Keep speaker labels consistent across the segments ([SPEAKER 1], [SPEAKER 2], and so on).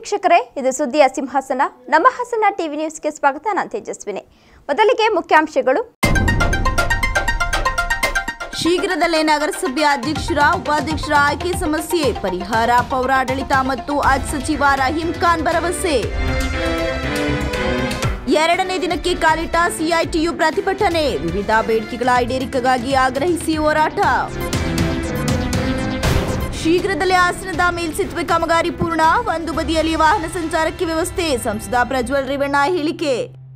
[SPEAKER 1] ವೀಕ್ಷಕರೇ ಇದು ಸುದ್ದಿಯ ಸಿಂಹಾಸನ ನಮ್ಮ ಹಾಸನ ಟಿವಿ ನ್ಯೂಸ್ಗೆ ಸ್ವಾಗತ ನಾನು ತೇಜಸ್ವಿನಿ ಮೊದಲಿಗೆ ಮುಖ್ಯಾಂಶಗಳು
[SPEAKER 2] ಶೀಘ್ರದಲ್ಲೇ ನಗರಸಭೆ ಅಧ್ಯಕ್ಷರ ಉಪಾಧ್ಯಕ್ಷರ ಆಯ್ಕೆ ಸಮಸ್ಯೆ ಪರಿಹಾರ ಪೌರಾಡಳಿತ ಮತ್ತು ಅಜ್ ಸಚಿವ ರಹೀಂ ಖಾನ್ ಭರವಸೆ ಎರಡನೇ ದಿನಕ್ಕೆ ಕಾಲಿಟ್ಟ ಸಿಐಟಿಯು ಪ್ರತಿಭಟನೆ ವಿವಿಧ ಬೇಡಿಕೆಗಳ ಈಡೇರಿಕೆಗಾಗಿ ಆಗ್ರಹಿಸಿ ಹೋರಾಟ ಶೀಘ್ರದಲ್ಲೇ ಹಾಸನದ ಮೇಲ್ಸೇತುವೆ ಕಾಮಗಾರಿ ಪೂರ್ಣ ಒಂದು ಬದಿಯಲ್ಲಿ ವಾಹನ ಸಂಚಾರಕ್ಕೆ ವ್ಯವಸ್ಥೆ ಸಂಸದ ಪ್ರಜ್ವಲ್ ರೇವಣ್ಣ ಹೇಳಿಕೆ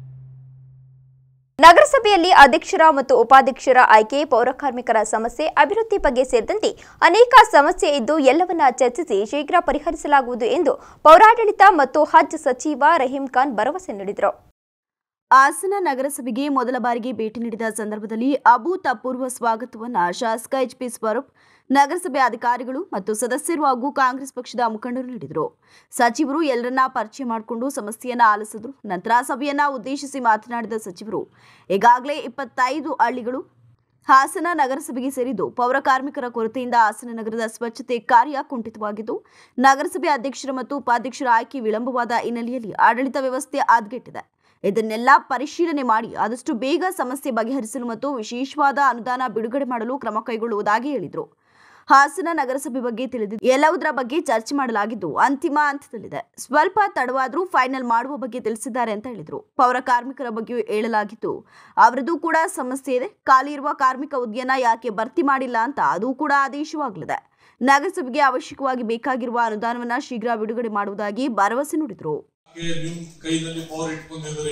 [SPEAKER 1] ನಗರಸಭೆಯಲ್ಲಿ ಅಧ್ಯಕ್ಷರ ಮತ್ತು ಉಪಾಧ್ಯಕ್ಷರ ಆಯ್ಕೆ ಪೌರಕಾರ್ಮಿಕರ ಸಮಸ್ಯೆ ಅಭಿವೃದ್ಧಿ ಬಗ್ಗೆ ಸೇರಿದಂತೆ ಅನೇಕ ಸಮಸ್ಯೆ ಇದ್ದು ಎಲ್ಲವನ್ನ ಚರ್ಚಿಸಿ ಶೀಘ್ರ ಪರಿಹರಿಸಲಾಗುವುದು ಎಂದು ಪೌರಾಡಳಿತ ಮತ್ತು ಹಜ್ ಸಚಿವ ರಹೀಂ ಖಾನ್ ಭರವಸೆ ನೀಡಿದರು
[SPEAKER 2] ಹಾಸನ ನಗರಸಭೆಗೆ ಮೊದಲ ಬಾರಿಗೆ ಭೇಟಿ ನೀಡಿದ ಸಂದರ್ಭದಲ್ಲಿ ಅಭೂತಪೂರ್ವ ಸ್ವಾಗತವನ್ನ ಶಾಸಕ ಎಚ್ ಪಿ ಸ್ವರೂಪ್ ನಗರಸಭೆ ಅಧಿಕಾರಿಗಳು ಮತ್ತು ಸದಸ್ಯರು ಹಾಗೂ ಕಾಂಗ್ರೆಸ್ ಪಕ್ಷದ ಮುಖಂಡರು ನೀಡಿದರು ಸಚಿವರು ಎಲ್ಲರನ್ನ ಪರಿಚಯ ಮಾಡಿಕೊಂಡು ಸಮಸ್ಯೆಯನ್ನ ಆಲಿಸಿದ್ರು ನಂತರ ಸಭೆಯನ್ನ ಉದ್ದೇಶಿಸಿ ಮಾತನಾಡಿದ ಸಚಿವರು ಈಗಾಗಲೇ ಇಪ್ಪತ್ತೈದು ಹಳ್ಳಿಗಳು ಹಾಸನ ನಗರಸಭೆಗೆ ಸೇರಿದ್ದು ಪೌರ ಕಾರ್ಮಿಕರ ಕೊರತೆಯಿಂದ ಹಾಸನ ನಗರದ ಸ್ವಚ್ಛತೆ ಕಾರ್ಯ ಕುಂಠಿತವಾಗಿದ್ದು ನಗರಸಭೆ ಅಧ್ಯಕ್ಷರ ಮತ್ತು ಉಪಾಧ್ಯಕ್ಷರ ಆಯ್ಕೆ ವಿಳಂಬವಾದ ಹಿನ್ನೆಲೆಯಲ್ಲಿ ಆಡಳಿತ ವ್ಯವಸ್ಥೆ ಹದಗೆಟ್ಟಿದೆ ಇದನ್ನೆಲ್ಲ ಪರಿಶೀಲನೆ ಮಾಡಿ ಆದಷ್ಟು ಬೇಗ ಸಮಸ್ಯೆ ಬಗೆಹರಿಸಲು ಮತ್ತು ವಿಶೇಷವಾದ ಅನುದಾನ ಬಿಡುಗಡೆ ಮಾಡಲು ಕ್ರಮ ಕೈಗೊಳ್ಳುವುದಾಗಿ ಹೇಳಿದರು ಹಾಸನ ನಗರಸಭೆ ಬಗ್ಗೆ ತಿಳಿದಿದ್ದು ಎಲ್ಲವುದರ ಬಗ್ಗೆ ಚರ್ಚೆ ಮಾಡಲಾಗಿದ್ದು ಅಂತಿಮ ಹಂತದಲ್ಲಿದೆ ಸ್ವಲ್ಪ ತಡವಾದರೂ ಫೈನಲ್ ಮಾಡುವ ಬಗ್ಗೆ ತಿಳಿಸಿದ್ದಾರೆ ಅಂತ ಹೇಳಿದರು ಪೌರ ಕಾರ್ಮಿಕರ ಬಗ್ಗೆಯೂ ಹೇಳಲಾಗಿದ್ದು ಅವರದ್ದು ಕೂಡ ಸಮಸ್ಯೆ ಇದೆ ಖಾಲಿ ಇರುವ ಕಾರ್ಮಿಕ ಹುದ್ದೆಯನ್ನ ಯಾಕೆ ಭರ್ತಿ ಮಾಡಿಲ್ಲ ಅಂತ ಅದು ಕೂಡ ಆದೇಶವಾಗಲಿದೆ ನಗರಸಭೆಗೆ ಅವಶ್ಯಕವಾಗಿ ಬೇಕಾಗಿರುವ ಅನುದಾನವನ್ನ ಶೀಘ್ರ ಬಿಡುಗಡೆ ಮಾಡುವುದಾಗಿ ಭರವಸೆ ನೀಡಿದರು
[SPEAKER 3] ಗೆ ನಿಮ್ ಕೈನಲ್ಲಿ ಪವರ್ ಇಟ್ಕೊಂಡಿದ್ರೆ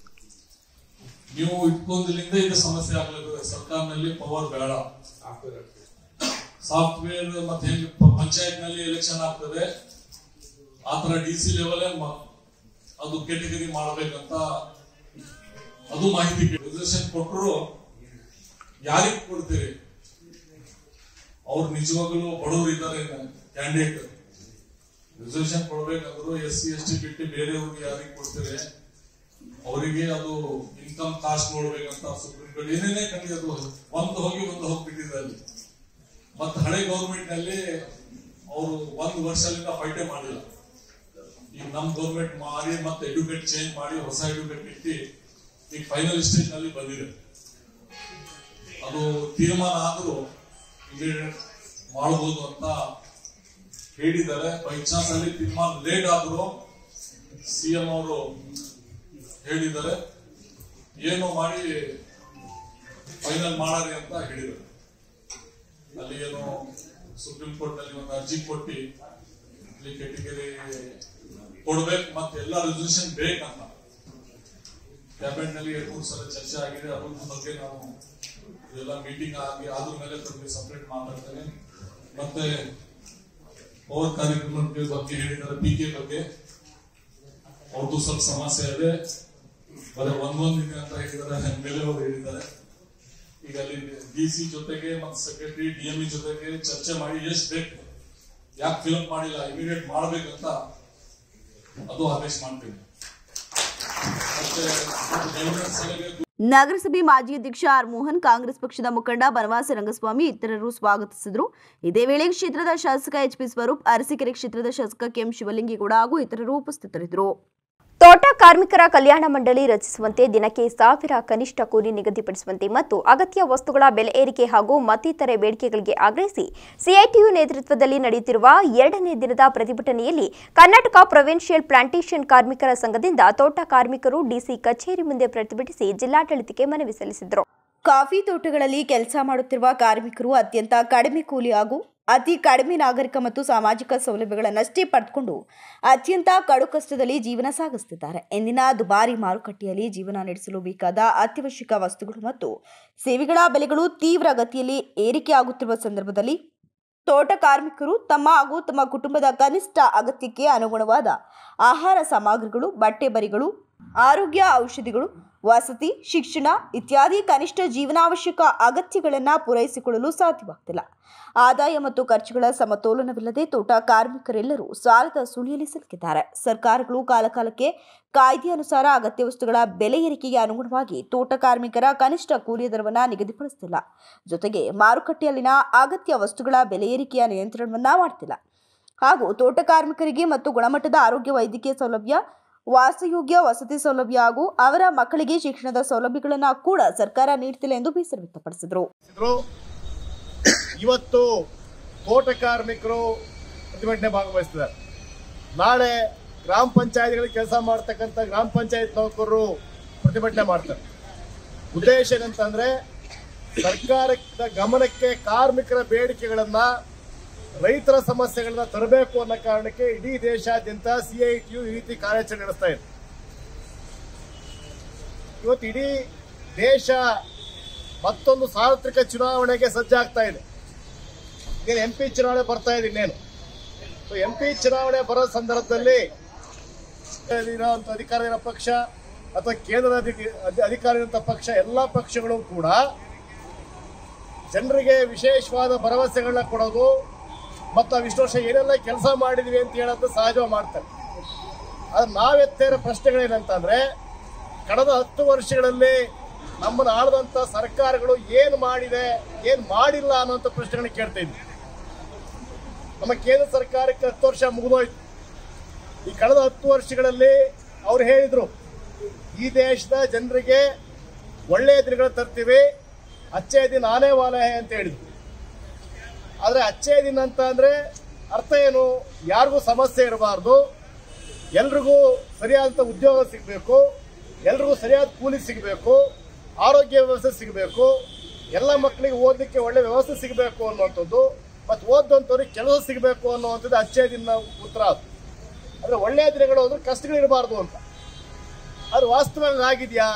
[SPEAKER 3] ನೀವು ಇಟ್ಕೊಂಡ್ಲಿಂದ ಇದು ಸಮಸ್ಯೆ ಆಗ್ಲಿದೆ ಸರ್ಕಾರನಲ್ಲಿ ಪವರ್ ಬೇಡ ಸಾಫ್ಟ್ವೇರ್ ಮತ್ತೆ ಹೆಂಗ್ ಪಂಚಾಯತ್ ನಲ್ಲಿ ಎಲೆಕ್ಷನ್ ಆಗ್ತದೆ ಆತರ ಡಿ ಸಿ ಲೆವೆಲ್ ಅದು ಕೆಟಗರಿ ಮಾಡಬೇಕಂತ ಅದು ಮಾಹಿತಿ ರಿಸರ್ವೇಶನ್ ಕೊಟ್ಟರು ಯಾರಿಗ್ ಕೊಡ್ತೀರಿ ಅವ್ರು ನಿಜವಾಗ್ಲೂ ಬಡವರು ಇದ್ದಾರೆ ಕ್ಯಾಂಡಿಡೇಟ್ ರಿಸರ್ವೇಶನ್ ಕೊಡ್ಬೇಕಂದ್ರು ಎಸ್ ಸಿ ಎಸ್ ಟಿ ಬಿಟ್ಟು ಬೇರೆಯವ್ರಿಗೆ ಯಾರಿಗೆ ಕೊಡ್ತಾರೆ ಅವರಿಗೆ ಅದು ಇನ್ಕಮ್ ಕಾಸ್ಟ್ ನೋಡ್ಬೇಕಂತ ಸುಪ್ರೀಂ ಕೋರ್ಟ್ ಏನೇನೇ ಕಂಡು ಅದು ಒಂದು ಹೋಗಿ ಒಂದು ಹೋಗ್ಬಿಟ್ಟಿದೆ ಅಲ್ಲಿ ಮತ್ತೆ ಹಳೆ ಗೌರ್ಮೆಂಟ್ ನಲ್ಲಿ ಅವರು ಒಂದು ವರ್ಷದಿಂದ ಫೈಟೇ ಮಾಡಿಲ್ಲ ಈಗ ನಮ್ ಗೌರ್ಮೆಂಟ್ ಮಾಡಿ ಮತ್ತೆ ಎಡ್ಯುಕೇಟ್ ಚೇಂಜ್ ಮಾಡಿ ಹೊಸ ಎಡ್ಯುಕೇಟ್ ಇಟ್ಟು ಈಗ ಫೈನಲ್ ಸ್ಟೇಜ್ ನಲ್ಲಿ ಬಂದಿದೆ ಅದು ತೀರ್ಮಾನ ಆದ್ರೂ ಇಮಿಡಿಯೇಟ್ ಮಾಡಬಹುದು ಅಂತ ಹೇಳಿದ್ದಾರೆ ಬೈ ಚಾನ್ಸ್ ಅಲ್ಲಿ ತೀರ್ಮಾನ ಲೇಟ್ ಆದ್ರು ಸಿಎಂ ಅವರು ಹೇಳಿದ್ದಾರೆ ಏನು ಮಾಡಿ ಫೈನಲ್ ಮಾಡಾರಿ ಅಂತ ಹೇಳಿದ್ದಾರೆ ಅಲ್ಲಿ ಏನು ಸುಪ್ರೀಂ ಕೋರ್ಟ್ ನಲ್ಲಿ ಒಂದು ಅರ್ಜಿ ಕೊಟ್ಟು ಇಲ್ಲಿ ಕೆಟಗರಿ ಕೊಡ್ಬೇಕು ಮತ್ತೆ ಎಲ್ಲ ರೆಸಲ್ಯೂಷನ್ ಬೇಕಂತ ಕ್ಯಾಬಿನೆಟ್ ನಲ್ಲಿ ಎರಡು ಮೂರು ಸಲ ಚರ್ಚೆ ಆಗಿದೆ ಅದ್ರ ಬಗ್ಗೆ ನಾವು ಎಲ್ಲ ಮೀಟಿಂಗ್ ಆಗಿ ಅದ್ರ ಮೇಲೆ ತಮಗೆ ಸಪರೇಟ್ ಮಾತಾಡ್ತೇನೆ ಮತ್ತೆ ಪವರ್ ಕಾರ್ಯಕ್ರಮದ ಬಗ್ಗೆ ಹೇಳಿದ್ದಾರೆ ಪಿ ಕೆ ಬಗ್ಗೆ ಅವ್ರದ್ದು ಸ್ವಲ್ಪ ಸಮಸ್ಯೆ ಇದೆ ಬರೀ ಒಂದೊಂದು ಇದೆ ಅಂತ ಹೇಳಿದ್ದಾರೆ ಮೇಲೆ ಅವರು ಹೇಳಿದ್ದಾರೆ ಈಗ ಅಲ್ಲಿ ಡಿ ಸಿ ಜೊತೆಗೆ ಮತ್ತೆ ಸೆಕ್ರೆಟರಿ ಡಿಎಂಇ ಜೊತೆಗೆ ಚರ್ಚೆ ಮಾಡಿ ಎಷ್ಟು ಬೇಕು ಯಾಕೆ ಫಿಲಪ್ ಮಾಡಿಲ್ಲ ಇಮಿಡಿಯೇಟ್ ಮಾಡ್ಬೇಕಂತ ಅದು ಆದೇಶ ಮಾಡ್ತೀನಿ ಮತ್ತೆ ಗವರ್ನರ್ ಸಲಹೆ
[SPEAKER 2] ನಗರಸಭೆ ಮಾಜಿ ಅಧ್ಯಕ್ಷ ಆರ್ ಮೋಹನ್ ಕಾಂಗ್ರೆಸ್ ಪಕ್ಷದ ಮುಖಂಡ ಬನವಾಸ ರಂಗಸ್ವಾಮಿ ಇತರರು ಸ್ವಾಗತಿಸಿದರು ಇದೇ ವೇಳೆ ಕ್ಷೇತ್ರದ ಶಾಸಕ ಎಚ್ ಪಿ ಸ್ವರೂಪ್ ಅರಸೀಕೆರೆ ಕ್ಷೇತ್ರದ ಶಾಸಕ ಕೆಎಂ ಶಿವಲಿಂಗೇಗೌಡ ಹಾಗೂ ಇತರರು ಉಪಸ್ಥಿತರಿದ್ದರು
[SPEAKER 1] ತೋಟ ಕಾರ್ಮಿಕರ ಕಲ್ಯಾಣ ಮಂಡಳಿ ರಚಿಸುವಂತೆ ದಿನಕ್ಕೆ ಸಾವಿರ ಕನಿಷ್ಠ ಕೂಲಿ ನಿಗದಿಪಡಿಸುವಂತೆ ಮತ್ತು ಅಗತ್ಯ ವಸ್ತುಗಳ ಬೆಲೆ ಏರಿಕೆ ಹಾಗೂ ಮತ್ತಿತರೆ ಬೇಡಿಕೆಗಳಿಗೆ ಆಗ್ರಹಿಸಿ ಸಿಐಟಿಯು ನೇತೃತ್ವದಲ್ಲಿ ನಡೆಯುತ್ತಿರುವ ಎರಡನೇ ದಿನದ ಪ್ರತಿಭಟನೆಯಲ್ಲಿ ಕರ್ನಾಟಕ ಪ್ರೊವಿನ್ಷಿಯಲ್ ಪ್ಲಾಂಟೇಷನ್ ಕಾರ್ಮಿಕರ ಸಂಘದಿಂದ ತೋಟ ಕಾರ್ಮಿಕರು ಡಿಸಿ ಕಚೇರಿ ಮುಂದೆ ಪ್ರತಿಭಟಿಸಿ ಜಿಲ್ಲಾಡಳಿತಕ್ಕೆ ಮನವಿ ಸಲ್ಲಿಸಿದರು
[SPEAKER 2] ಕಾಫಿ ತೋಟಗಳಲ್ಲಿ ಕೆಲಸ ಮಾಡುತ್ತಿರುವ ಕಾರ್ಮಿಕರು ಅತ್ಯಂತ ಕಡಿಮೆ ಕೂಲಿ ಹಾಗೂ ಅತಿ ಕಡಿಮೆ ನಾಗರಿಕ ಮತ್ತು ಸಾಮಾಜಿಕ ಸೌಲಭ್ಯಗಳನ್ನಷ್ಟೇ ಪಡೆದುಕೊಂಡು ಅತ್ಯಂತ ಕಡು ಕಷ್ಟದಲ್ಲಿ ಜೀವನ ಸಾಗಿಸುತ್ತಿದ್ದಾರೆ ಇಂದಿನ ದುಬಾರಿ ಮಾರುಕಟ್ಟೆಯಲ್ಲಿ ಜೀವನ ನಡೆಸಲು ಬೇಕಾದ ಅತ್ಯವಶ್ಯಕ ವಸ್ತುಗಳು ಮತ್ತು ಸೇವೆಗಳ ಬೆಲೆಗಳು ತೀವ್ರ ಗತಿಯಲ್ಲಿ ಏರಿಕೆಯಾಗುತ್ತಿರುವ ಸಂದರ್ಭದಲ್ಲಿ ತೋಟ ಕಾರ್ಮಿಕರು ತಮ್ಮ ಹಾಗೂ ತಮ್ಮ ಕುಟುಂಬದ ಕನಿಷ್ಠ ಅಗತ್ಯಕ್ಕೆ ಅನುಗುಣವಾದ ಆಹಾರ ಸಾಮಗ್ರಿಗಳು ಬಟ್ಟೆ ಬರಿಗಳು ಆರೋಗ್ಯ ಔಷಧಿಗಳು ವಸತಿ ಶಿಕ್ಷಣ ಇತ್ಯಾದಿ ಕನಿಷ್ಠ ಜೀವನಾವಶ್ಯಕ ಅಗತ್ಯಗಳನ್ನು ಪೂರೈಸಿಕೊಳ್ಳಲು ಸಾಧ್ಯವಾಗ್ತಿಲ್ಲ ಆದಾಯ ಮತ್ತು ಖರ್ಚುಗಳ ಸಮತೋಲನವಿಲ್ಲದೆ ತೋಟ ಕಾರ್ಮಿಕರೆಲ್ಲರೂ ಸಾಲದ ಸುಳಿಯಲ್ಲಿ ಸಿಲುಕಿದ್ದಾರೆ ಸರ್ಕಾರಗಳು ಕಾಲಕಾಲಕ್ಕೆ ಕಾಯ್ದೆ ಅನುಸಾರ ಅಗತ್ಯ ವಸ್ತುಗಳ ಬೆಲೆ ಏರಿಕೆಗೆ ಅನುಗುಣವಾಗಿ ತೋಟ ಕಾರ್ಮಿಕರ ಕನಿಷ್ಠ ಕೂಲಿಯ ದರವನ್ನು ನಿಗದಿಪಡಿಸುತ್ತಿಲ್ಲ ಜೊತೆಗೆ ಮಾರುಕಟ್ಟೆಯಲ್ಲಿನ ಅಗತ್ಯ ವಸ್ತುಗಳ ಬೆಲೆ ಏರಿಕೆಯ ನಿಯಂತ್ರಣವನ್ನ ಮಾಡ್ತಿಲ್ಲ ಹಾಗೂ ತೋಟ ಕಾರ್ಮಿಕರಿಗೆ ಮತ್ತು ಗುಣಮಟ್ಟದ ಆರೋಗ್ಯ ವೈದ್ಯಕೀಯ ಸೌಲಭ್ಯ ವಾಸಯೋಗ್ಯ ವಸತಿ ಸೌಲಭ್ಯ ಹಾಗೂ ಅವರ ಮಕ್ಕಳಿಗೆ ಶಿಕ್ಷಣದ ಸೌಲಭ್ಯಗಳನ್ನು ಕೂಡ ಸರ್ಕಾರ ನೀಡ್ತಿಲ್ಲ ಎಂದು ಬೇಸರ ವ್ಯಕ್ತಪಡಿಸಿದರು
[SPEAKER 4] ಇದ್ರು ಇವತ್ತು ತೋಟ ಕಾರ್ಮಿಕರು ಪ್ರತಿಭಟನೆ ಭಾಗವಹಿಸ್ತಿದ್ದಾರೆ ನಾಳೆ ಗ್ರಾಮ ಪಂಚಾಯತ್ಗಳಲ್ಲಿ ಕೆಲಸ ಮಾಡ್ತಕ್ಕಂಥ ಗ್ರಾಮ ಪಂಚಾಯತ್ ನೌಕರರು ಪ್ರತಿಭಟನೆ ಮಾಡ್ತಾರೆ ಉದ್ದೇಶ ಏನಂತಂದ್ರೆ ಸರ್ಕಾರದ ಗಮನಕ್ಕೆ ಕಾರ್ಮಿಕರ ಬೇಡಿಕೆಗಳನ್ನ ರೈತರ ಸಮಸ್ಯೆಗಳನ್ನ ತರಬೇಕು ಅನ್ನೋ ಕಾರಣಕ್ಕೆ ಇಡೀ ದೇಶಾದ್ಯಂತ ಸಿಐಟಿಯು ಈ ರೀತಿ ಕಾರ್ಯಾಚರಣೆ ನಡೆಸ್ತಾ ಇದೆ ಇವತ್ತು ಇಡೀ ದೇಶ ಮತ್ತೊಂದು ಸಾರ್ವತ್ರಿಕ ಚುನಾವಣೆಗೆ ಸಜ್ಜಾಗ್ತಾ ಇದೆ ಇನ್ನೇನು ಎಂ ಪಿ ಚುನಾವಣೆ ಬರ್ತಾ ಇದೆ ಇನ್ನೇನು ಎಂ ಪಿ ಚುನಾವಣೆ ಬರೋ ಸಂದರ್ಭದಲ್ಲಿ ಇರೋಂಥ ಅಧಿಕಾರ ಇರೋ ಪಕ್ಷ ಅಥವಾ ಕೇಂದ್ರದ ಅಧಿ- ಅಧಿ- ಅಧಿಕಾರ ಇರುವಂಥ ಪಕ್ಷ ಎಲ್ಲ ಪಕ್ಷಗಳು ಕೂಡ ಜನರಿಗೆ ವಿಶೇಷವಾದ ಭರವಸೆಗಳನ್ನ ಕೊಡೋದು ಮತ್ತು ನಾವು ಇಷ್ಟು ವರ್ಷ ಏನೆಲ್ಲ ಕೆಲಸ ಮಾಡಿದ್ವಿ ಅಂತ ಹೇಳೋದು ಸಹಜವಾಗಿ ಮಾಡ್ತಾರೆ ಆದ್ರೆ ನಾವೆತ್ತ ಇರೋ ಪ್ರಶ್ನೆಗಳೇನಂತಂದ್ರೆ ಕಳೆದ ಹತ್ತು ವರ್ಷಗಳಲ್ಲಿ ನಮ್ಮನ್ನು ಆಳದಂತ ಸರ್ಕಾರಗಳು ಏನು ಮಾಡಿದೆ ಏನು ಮಾಡಿಲ್ಲ ಅನ್ನೋಂಥ ಪ್ರಶ್ನೆಗಳನ್ನ ಕೇಳ್ತಾ ಇದ್ವಿ ನಮ್ಮ ಕೇಂದ್ರ ಸರ್ಕಾರಕ್ಕೆ ಹತ್ತು ವರ್ಷ ಮುಗಿದೋಯ್ತು ಈ ಕಳೆದ ಹತ್ತು ವರ್ಷಗಳಲ್ಲಿ ಅವ್ರು ಹೇಳಿದ್ರು ಈ ದೇಶದ ಜನರಿಗೆ ಒಳ್ಳೆಯ ದಿನಗಳು ತರ್ತೀವಿ ಅಚ್ಚೇ ದಿನ ಆನೆ ವಾಲೆ ಹೈ ಅಂತ ಹೇಳಿದ್ರು ಆದರೆ ಅಚ್ಚೇ ದಿನ ಅಂತ ಅಂದ್ರೆ ಅರ್ಥ ಏನು ಯಾರಿಗೂ ಸಮಸ್ಯೆ ಇರಬಾರ್ದು ಎಲ್ರಿಗೂ ಸರಿಯಾದಂಥ ಉದ್ಯೋಗ ಸಿಗಬೇಕು ಎಲ್ರಿಗೂ ಸರಿಯಾದ ಕೂಲಿ ಸಿಗಬೇಕು ಆರೋಗ್ಯ ವ್ಯವಸ್ಥೆ ಸಿಗಬೇಕು ಎಲ್ಲ ಮಕ್ಕಳಿಗೆ ಓದಲಿಕ್ಕೆ ಒಳ್ಳೆ ವ್ಯವಸ್ಥೆ ಸಿಗಬೇಕು ಅನ್ನುವಂಥದ್ದು ಮತ್ತು ಓದಂಥವ್ರಿಗೆ ಕೆಲಸ ಸಿಗಬೇಕು ಅನ್ನುವಂಥದ್ದು ಅಚ್ಚೇ ದಿನ ಉತ್ತರ ಅದು ಅಂದರೆ ಒಳ್ಳೆಯ ದಿನಗಳು ಅಂದ್ರೆ ಕಷ್ಟಗಳಿರಬಾರ್ದು ಅಂತ ಅದು ವಾಸ್ತವವಾಗಿ ಆಗಿದೆಯಾ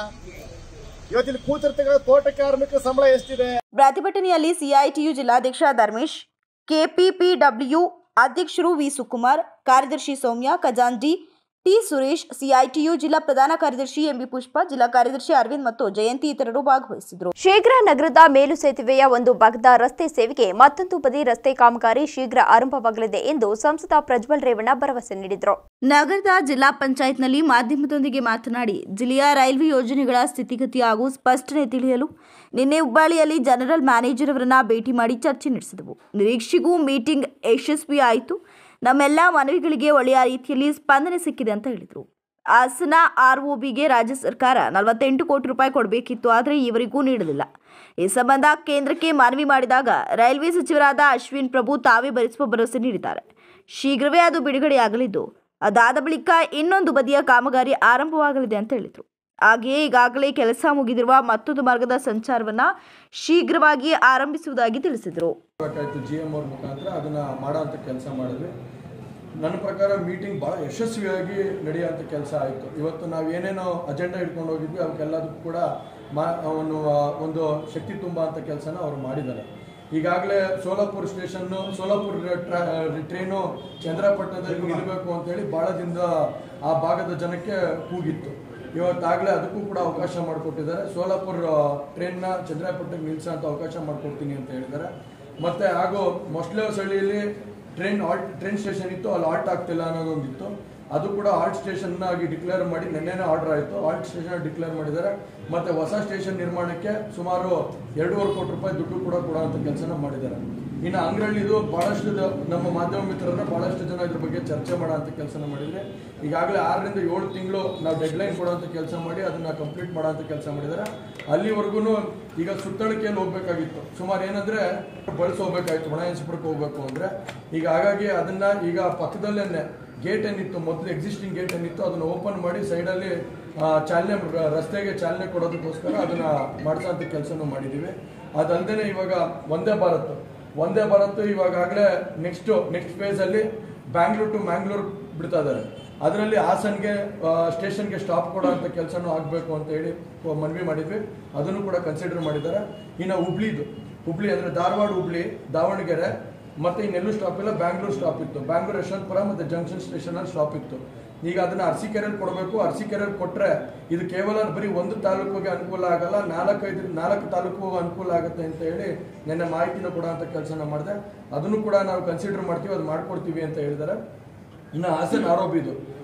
[SPEAKER 4] ಇವತ್ತಿನ ಕೂತಿರ್ತಕ್ಕಂಥ ತೋಟ ಕಾರ್ಮಿಕರ ಸಂಬಳ ಎಷ್ಟಿದೆ
[SPEAKER 2] ಪ್ರತಿಭಟನೆಯಲ್ಲಿ ಸಿಐಟಿಯು ಜಿಲ್ಲಾಧ್ಯಕ್ಷ ಧರ್ಮೇಶ್ ಕೆಪಿಪಿಡಬ್ಲ್ಯೂ ಅಧ್ಯಕ್ಷರು ವಿ ಸುಕುಮಾರ್ ಕಾರ್ಯದರ್ಶಿ ಸೌಮ್ಯ ಖಜಾಂಜಿ ಟಿ ಸುರೇಶ್ ಸಿಐಟಿಯು ಜಿಲ್ಲಾ ಪ್ರಧಾನ ಕಾರ್ಯದರ್ಶಿ ಎಂಬಿ ಪುಷ್ಪ ಜಿಲ್ಲಾ ಕಾರ್ಯದರ್ಶಿ ಅರವಿಂದ್ ಮತ್ತು ಜಯಂತಿ ಇತರರು ಭಾಗವಹಿಸಿದರು
[SPEAKER 1] ಶೀಘ್ರ ನಗರದ ಮೇಲು ಸೇತುವೆಯ ಒಂದು ಭಾಗದ ರಸ್ತೆ ಸೇವೆಗೆ ಮತ್ತೊಂದು ಬದಿ ರಸ್ತೆ ಕಾಮಗಾರಿ ಶೀಘ್ರ ಆರಂಭವಾಗಲಿದೆ ಎಂದು ಸಂಸದ ಪ್ರಜ್ವಲ್ ರೇವಣ್ಣ ಭರವಸೆ ನೀಡಿದರು
[SPEAKER 2] ನಗರದ ಜಿಲ್ಲಾ ಪಂಚಾಯತ್ನಲ್ಲಿ ಮಾಧ್ಯಮದೊಂದಿಗೆ ಮಾತನಾಡಿ ಜಿಲ್ಲೆಯ ರೈಲ್ವೆ ಯೋಜನೆಗಳ ಸ್ಥಿತಿಗತಿ ಹಾಗೂ ಸ್ಪಷ್ಟನೆ ತಿಳಿಯಲು ನಿನ್ನೆ ಹುಬ್ಬಳ್ಳಿಯಲ್ಲಿ ಜನರಲ್ ಮ್ಯಾನೇಜರ್ ಅವರನ್ನ ಭೇಟಿ ಮಾಡಿ ಚರ್ಚೆ ನಡೆಸಿದವು ನಿರೀಕ್ಷೆಗೂ ಮೀಟಿಂಗ್ ಯಶಸ್ವಿ ಆಯಿತು ನಮ್ಮೆಲ್ಲ ಮನವಿಗಳಿಗೆ ಒಳ್ಳೆಯ ರೀತಿಯಲ್ಲಿ ಸ್ಪಂದನೆ ಸಿಕ್ಕಿದೆ ಅಂತ ಹೇಳಿದರು ಹಾಸನ ಆರ್ಒಬಿಗೆ ರಾಜ್ಯ ಸರ್ಕಾರ ನಲವತ್ತೆಂಟು ಕೋಟಿ ರೂಪಾಯಿ ಕೊಡಬೇಕಿತ್ತು ಆದರೆ ಇವರಿಗೂ ನೀಡಲಿಲ್ಲ ಈ ಸಂಬಂಧ ಕೇಂದ್ರಕ್ಕೆ ಮನವಿ ಮಾಡಿದಾಗ ರೈಲ್ವೆ ಸಚಿವರಾದ ಅಶ್ವಿನ್ ಪ್ರಭು ತಾವೇ ಭರಿಸುವ ಭರವಸೆ ನೀಡಿದ್ದಾರೆ ಶೀಘ್ರವೇ ಅದು ಬಿಡುಗಡೆಯಾಗಲಿದ್ದು ಅದಾದ ಬಳಿಕ ಇನ್ನೊಂದು ಬದಿಯ ಕಾಮಗಾರಿ ಆರಂಭವಾಗಲಿದೆ ಅಂತ ಹೇಳಿದರು ಹಾಗೆಯೇ ಈಗಾಗಲೇ ಕೆಲಸ ಮುಗಿದಿರುವ ಮತ್ತೊಂದು ಮಾರ್ಗದ ಸಂಚಾರವನ್ನ ಶೀಘ್ರವಾಗಿ ಆರಂಭಿಸುವುದಾಗಿ ತಿಳಿಸಿದರು
[SPEAKER 5] ಬೇಕಾಯ್ತು ಜಿ ಎಮ್ ಅವ್ರ ಮುಖಾಂತರ ಅದನ್ನು ಮಾಡೋಂಥ ಕೆಲಸ ಮಾಡಿದ್ವಿ ನನ್ನ ಪ್ರಕಾರ ಮೀಟಿಂಗ್ ಭಾಳ ಯಶಸ್ವಿಯಾಗಿ ನಡೆಯೋಂಥ ಕೆಲಸ ಆಯಿತು ಇವತ್ತು ನಾವು ಏನೇನೋ ಅಜೆಂಡಾ ಇಟ್ಕೊಂಡು ಹೋಗಿದ್ವಿ ಅವಕ್ಕೆಲ್ಲದಕ್ಕೂ ಕೂಡ ಮಾ ಅವನು ಆ, ಒಂದು ಶಕ್ತಿ ತುಂಬ ಅಂತ ಕೆಲಸನ ಅವ್ರು ಮಾಡಿದ್ದಾರೆ ಈಗಾಗಲೇ ಸೋಲಾಪುರ್ ಸ್ಟೇಷನ್ನು ಸೋಲಾಪುರ್ ಟ್ರಾ ಟ್ರೈನು ಚಂದ್ರಪಟ್ಟಣದಲ್ಲಿ ನಿಲ್ಲಬೇಕು ಅಂತೇಳಿ ಭಾಳ ದಿನದ ಆ ಭಾಗದ ಜನಕ್ಕೆ ಕೂಗಿತ್ತು ಇವತ್ತಾಗಲೇ ಅದಕ್ಕೂ ಕೂಡ ಅವಕಾಶ ಮಾಡಿಕೊಟ್ಟಿದ್ದಾರೆ ಸೋಲಾಪುರ್ ಟ್ರೈನ್ನ ಚಂದ್ರಾಪಟ್ಟಣಕ್ಕೆ ನಿಲ್ಲಿಸೋ ಅಂತ ಅವಕಾಶ ಮಾಡಿಕೊಡ್ತೀನಿ ಅಂತ ಹೇಳಿದ್ದಾರೆ ಮತ್ತೆ ಹಾಗೂ ಮೊಸಳೆ ಹೊಸಳ್ಳಿಯಲ್ಲಿ ಟ್ರೈನ್ ಆಲ್ಟ್ ಟ್ರೈನ್ ಸ್ಟೇಷನ್ ಇತ್ತು ಅಲ್ಲಿ ಆಲ್ಟ್ ಆಗ್ತಿಲ್ಲ ಅನ್ನೋದೊಂದಿತ್ತು ಅದು ಕೂಡ ಆಲ್ಟ್ ಸ್ಟೇಷನ್ ಆಗಿ ಡಿಕ್ಲೇರ್ ಮಾಡಿ ನಿನ್ನೆನೇ ಆರ್ಡರ್ ಆಯಿತು ಆಲ್ಟ್ ಸ್ಟೇಷನ್ ಡಿಕ್ಲೇರ್ ಮಾಡಿದ್ದಾರೆ ಮತ್ತೆ ಹೊಸ ಸ್ಟೇಷನ್ ನಿರ್ಮಾಣಕ್ಕೆ ಸುಮಾರು ಎರಡೂವರೆ ಕೋಟಿ ರೂಪಾಯಿ ದುಡ್ಡು ಕೂಡ ಕೊಡುವಂಥ ಕೆಲಸನ ಮಾಡಿದ್ದಾರೆ ಇನ್ನು ಅಂಗರಳ್ಳಿದು ಭಾಳಷ್ಟು ದ- ನಮ್ಮ ಮಾಧ್ಯಮ ಮಿತ್ರರನ್ನ ಭಾಳಷ್ಟು ಜನ ಇದ್ರ ಬಗ್ಗೆ ಚರ್ಚೆ ಮಾಡೋಂಥ ಕೆಲಸನ ಮಾಡಿದ್ರೆ ಈಗಾಗಲೇ ಆರರಿಂದ ಏಳು ತಿಂಗಳು ನಾವು ಡೆಡ್ಲೈನ್ ಕೊಡೋಂಥ ಕೆಲಸ ಮಾಡಿ ಅದನ್ನ ಕಂಪ್ಲೀಟ್ ಮಾಡೋಂಥ ಕೆಲಸ ಮಾಡಿದ್ದಾರೆ ಅಲ್ಲಿವರೆಗೂ ಈಗ ಸುತ್ತಳಿಕೆಯಲ್ಲಿ ಹೋಗ್ಬೇಕಾಗಿತ್ತು ಸುಮಾರು ಏನಂದ್ರೆ ಬಳಸಿ ಹೋಗ್ಬೇಕಾಗಿತ್ತು ಒಣಯನ್ಸಿಪುರಕ್ಕೆ ಹೋಗ್ಬೇಕು ಅಂದ್ರೆ ಈಗ ಹಾಗಾಗಿ ಅದನ್ನ ಈಗ ಪಕ್ಕದಲ್ಲೇನೆ ಗೇಟ್ ಏನಿತ್ತು ಮೊದಲು ಎಕ್ಸಿಸ್ಟಿಂಗ್ ಗೇಟ್ ಏನಿತ್ತು ಅದನ್ನ ಓಪನ್ ಮಾಡಿ ಸೈಡಲ್ಲಿ ಚಾಲನೆ ರಸ್ತೆಗೆ ಚಾಲನೆ ಕೊಡೋದಕ್ಕೋಸ್ಕರ ಅದನ್ನ ಮಾಡಿಸೋಂಥ ಕೆಲಸನೂ ಮಾಡಿದ್ದೀವಿ ಅದಲ್ಲದೆ ಇವಾಗ ಒಂದೇ ಭಾರತ್ ಒಂದೇ ಭಾರತ್ ಇವಾಗಲೇ ನೆಕ್ಸ್ಟ್ ನೆಕ್ಸ್ಟ್ ಫೇಸಲ್ಲಿ ಬ್ಯಾಂಗ್ಳೂರ್ ಟು ಮ್ಯಾಂಗ್ಳೂರ್ ಬಿಡ್ತಾ ಇದ್ದಾರೆ ಅದರಲ್ಲಿ ಹಾಸನ್ಗೆ ಸ್ಟೇಷನ್ಗೆ ಸ್ಟಾಪ್ ಕೊಡೋ ಅಂತ ಕೆಲಸನೂ ಆಗಬೇಕು ಅಂತ ಹೇಳಿ ಕೊ- ಮನವಿ ಮಾಡಿದ್ವಿ ಅದನ್ನು ಕೂಡ ಕನ್ಸಿಡರ್ ಮಾಡಿದ್ದಾರೆ ಇನ್ನು ಹುಬ್ಳಿದು ಹುಬ್ಳಿ ಅಂದರೆ ಧಾರವಾಡ ಹುಬ್ಳಿ ದಾವಣಗೆರೆ ಮತ್ತೆ ಇನ್ನೆಲ್ಲೂ ಸ್ಟಾಪ್ ಇಲ್ಲ ಬ್ಯಾಂಗ್ಳೂರ್ ಸ್ಟಾಪ್ ಇತ್ತು ಬ್ಯಾಂಗ್ಳೂರ್ ಯಶವಂತಪುರ ಮತ್ತೆ ಜಂಕ್ಷನ್ ಸ್ಟೇಷನ್ ಅಲ್ಲಿ ಸ್ಟಾಪ್ ಇತ್ತು ಈಗ ಅದನ್ನ ಅರಸೀಕೆರೆಯಲ್ಲಿ ಕೊಡಬೇಕು ಅರಸೀಕೆರೆಯಲ್ಲಿ ಕೊಟ್ರೆ ಇದು ಕೇವಲ ಬರೀ ಒಂದು ತಾಲೂಕಿಗೆ ಅನುಕೂಲ ಆಗಲ್ಲ ನಾಲ್ಕೈದು ನಾಲ್ಕು ತಾಲೂಕು ಅನುಕೂಲ ಆಗುತ್ತೆ ಅಂತ ಹೇಳಿ ನಿನ್ನೆ ಮಾಹಿತಿನ ಕೊಡೋಂಥ ಕೆಲಸನ ಮಾಡಿದೆ ಅದನ್ನು ಕೂಡ ನಾವು ಕನ್ಸಿಡರ್ ಮಾಡ್ತೀವಿ ಅದು ಮಾಡ್ಕೊಡ್ತೀವಿ ಅಂತ ಹೇಳಿದ್ದಾರೆ ಇನ್ನು ಹಾಸನ್ ಆರೋಪಿದು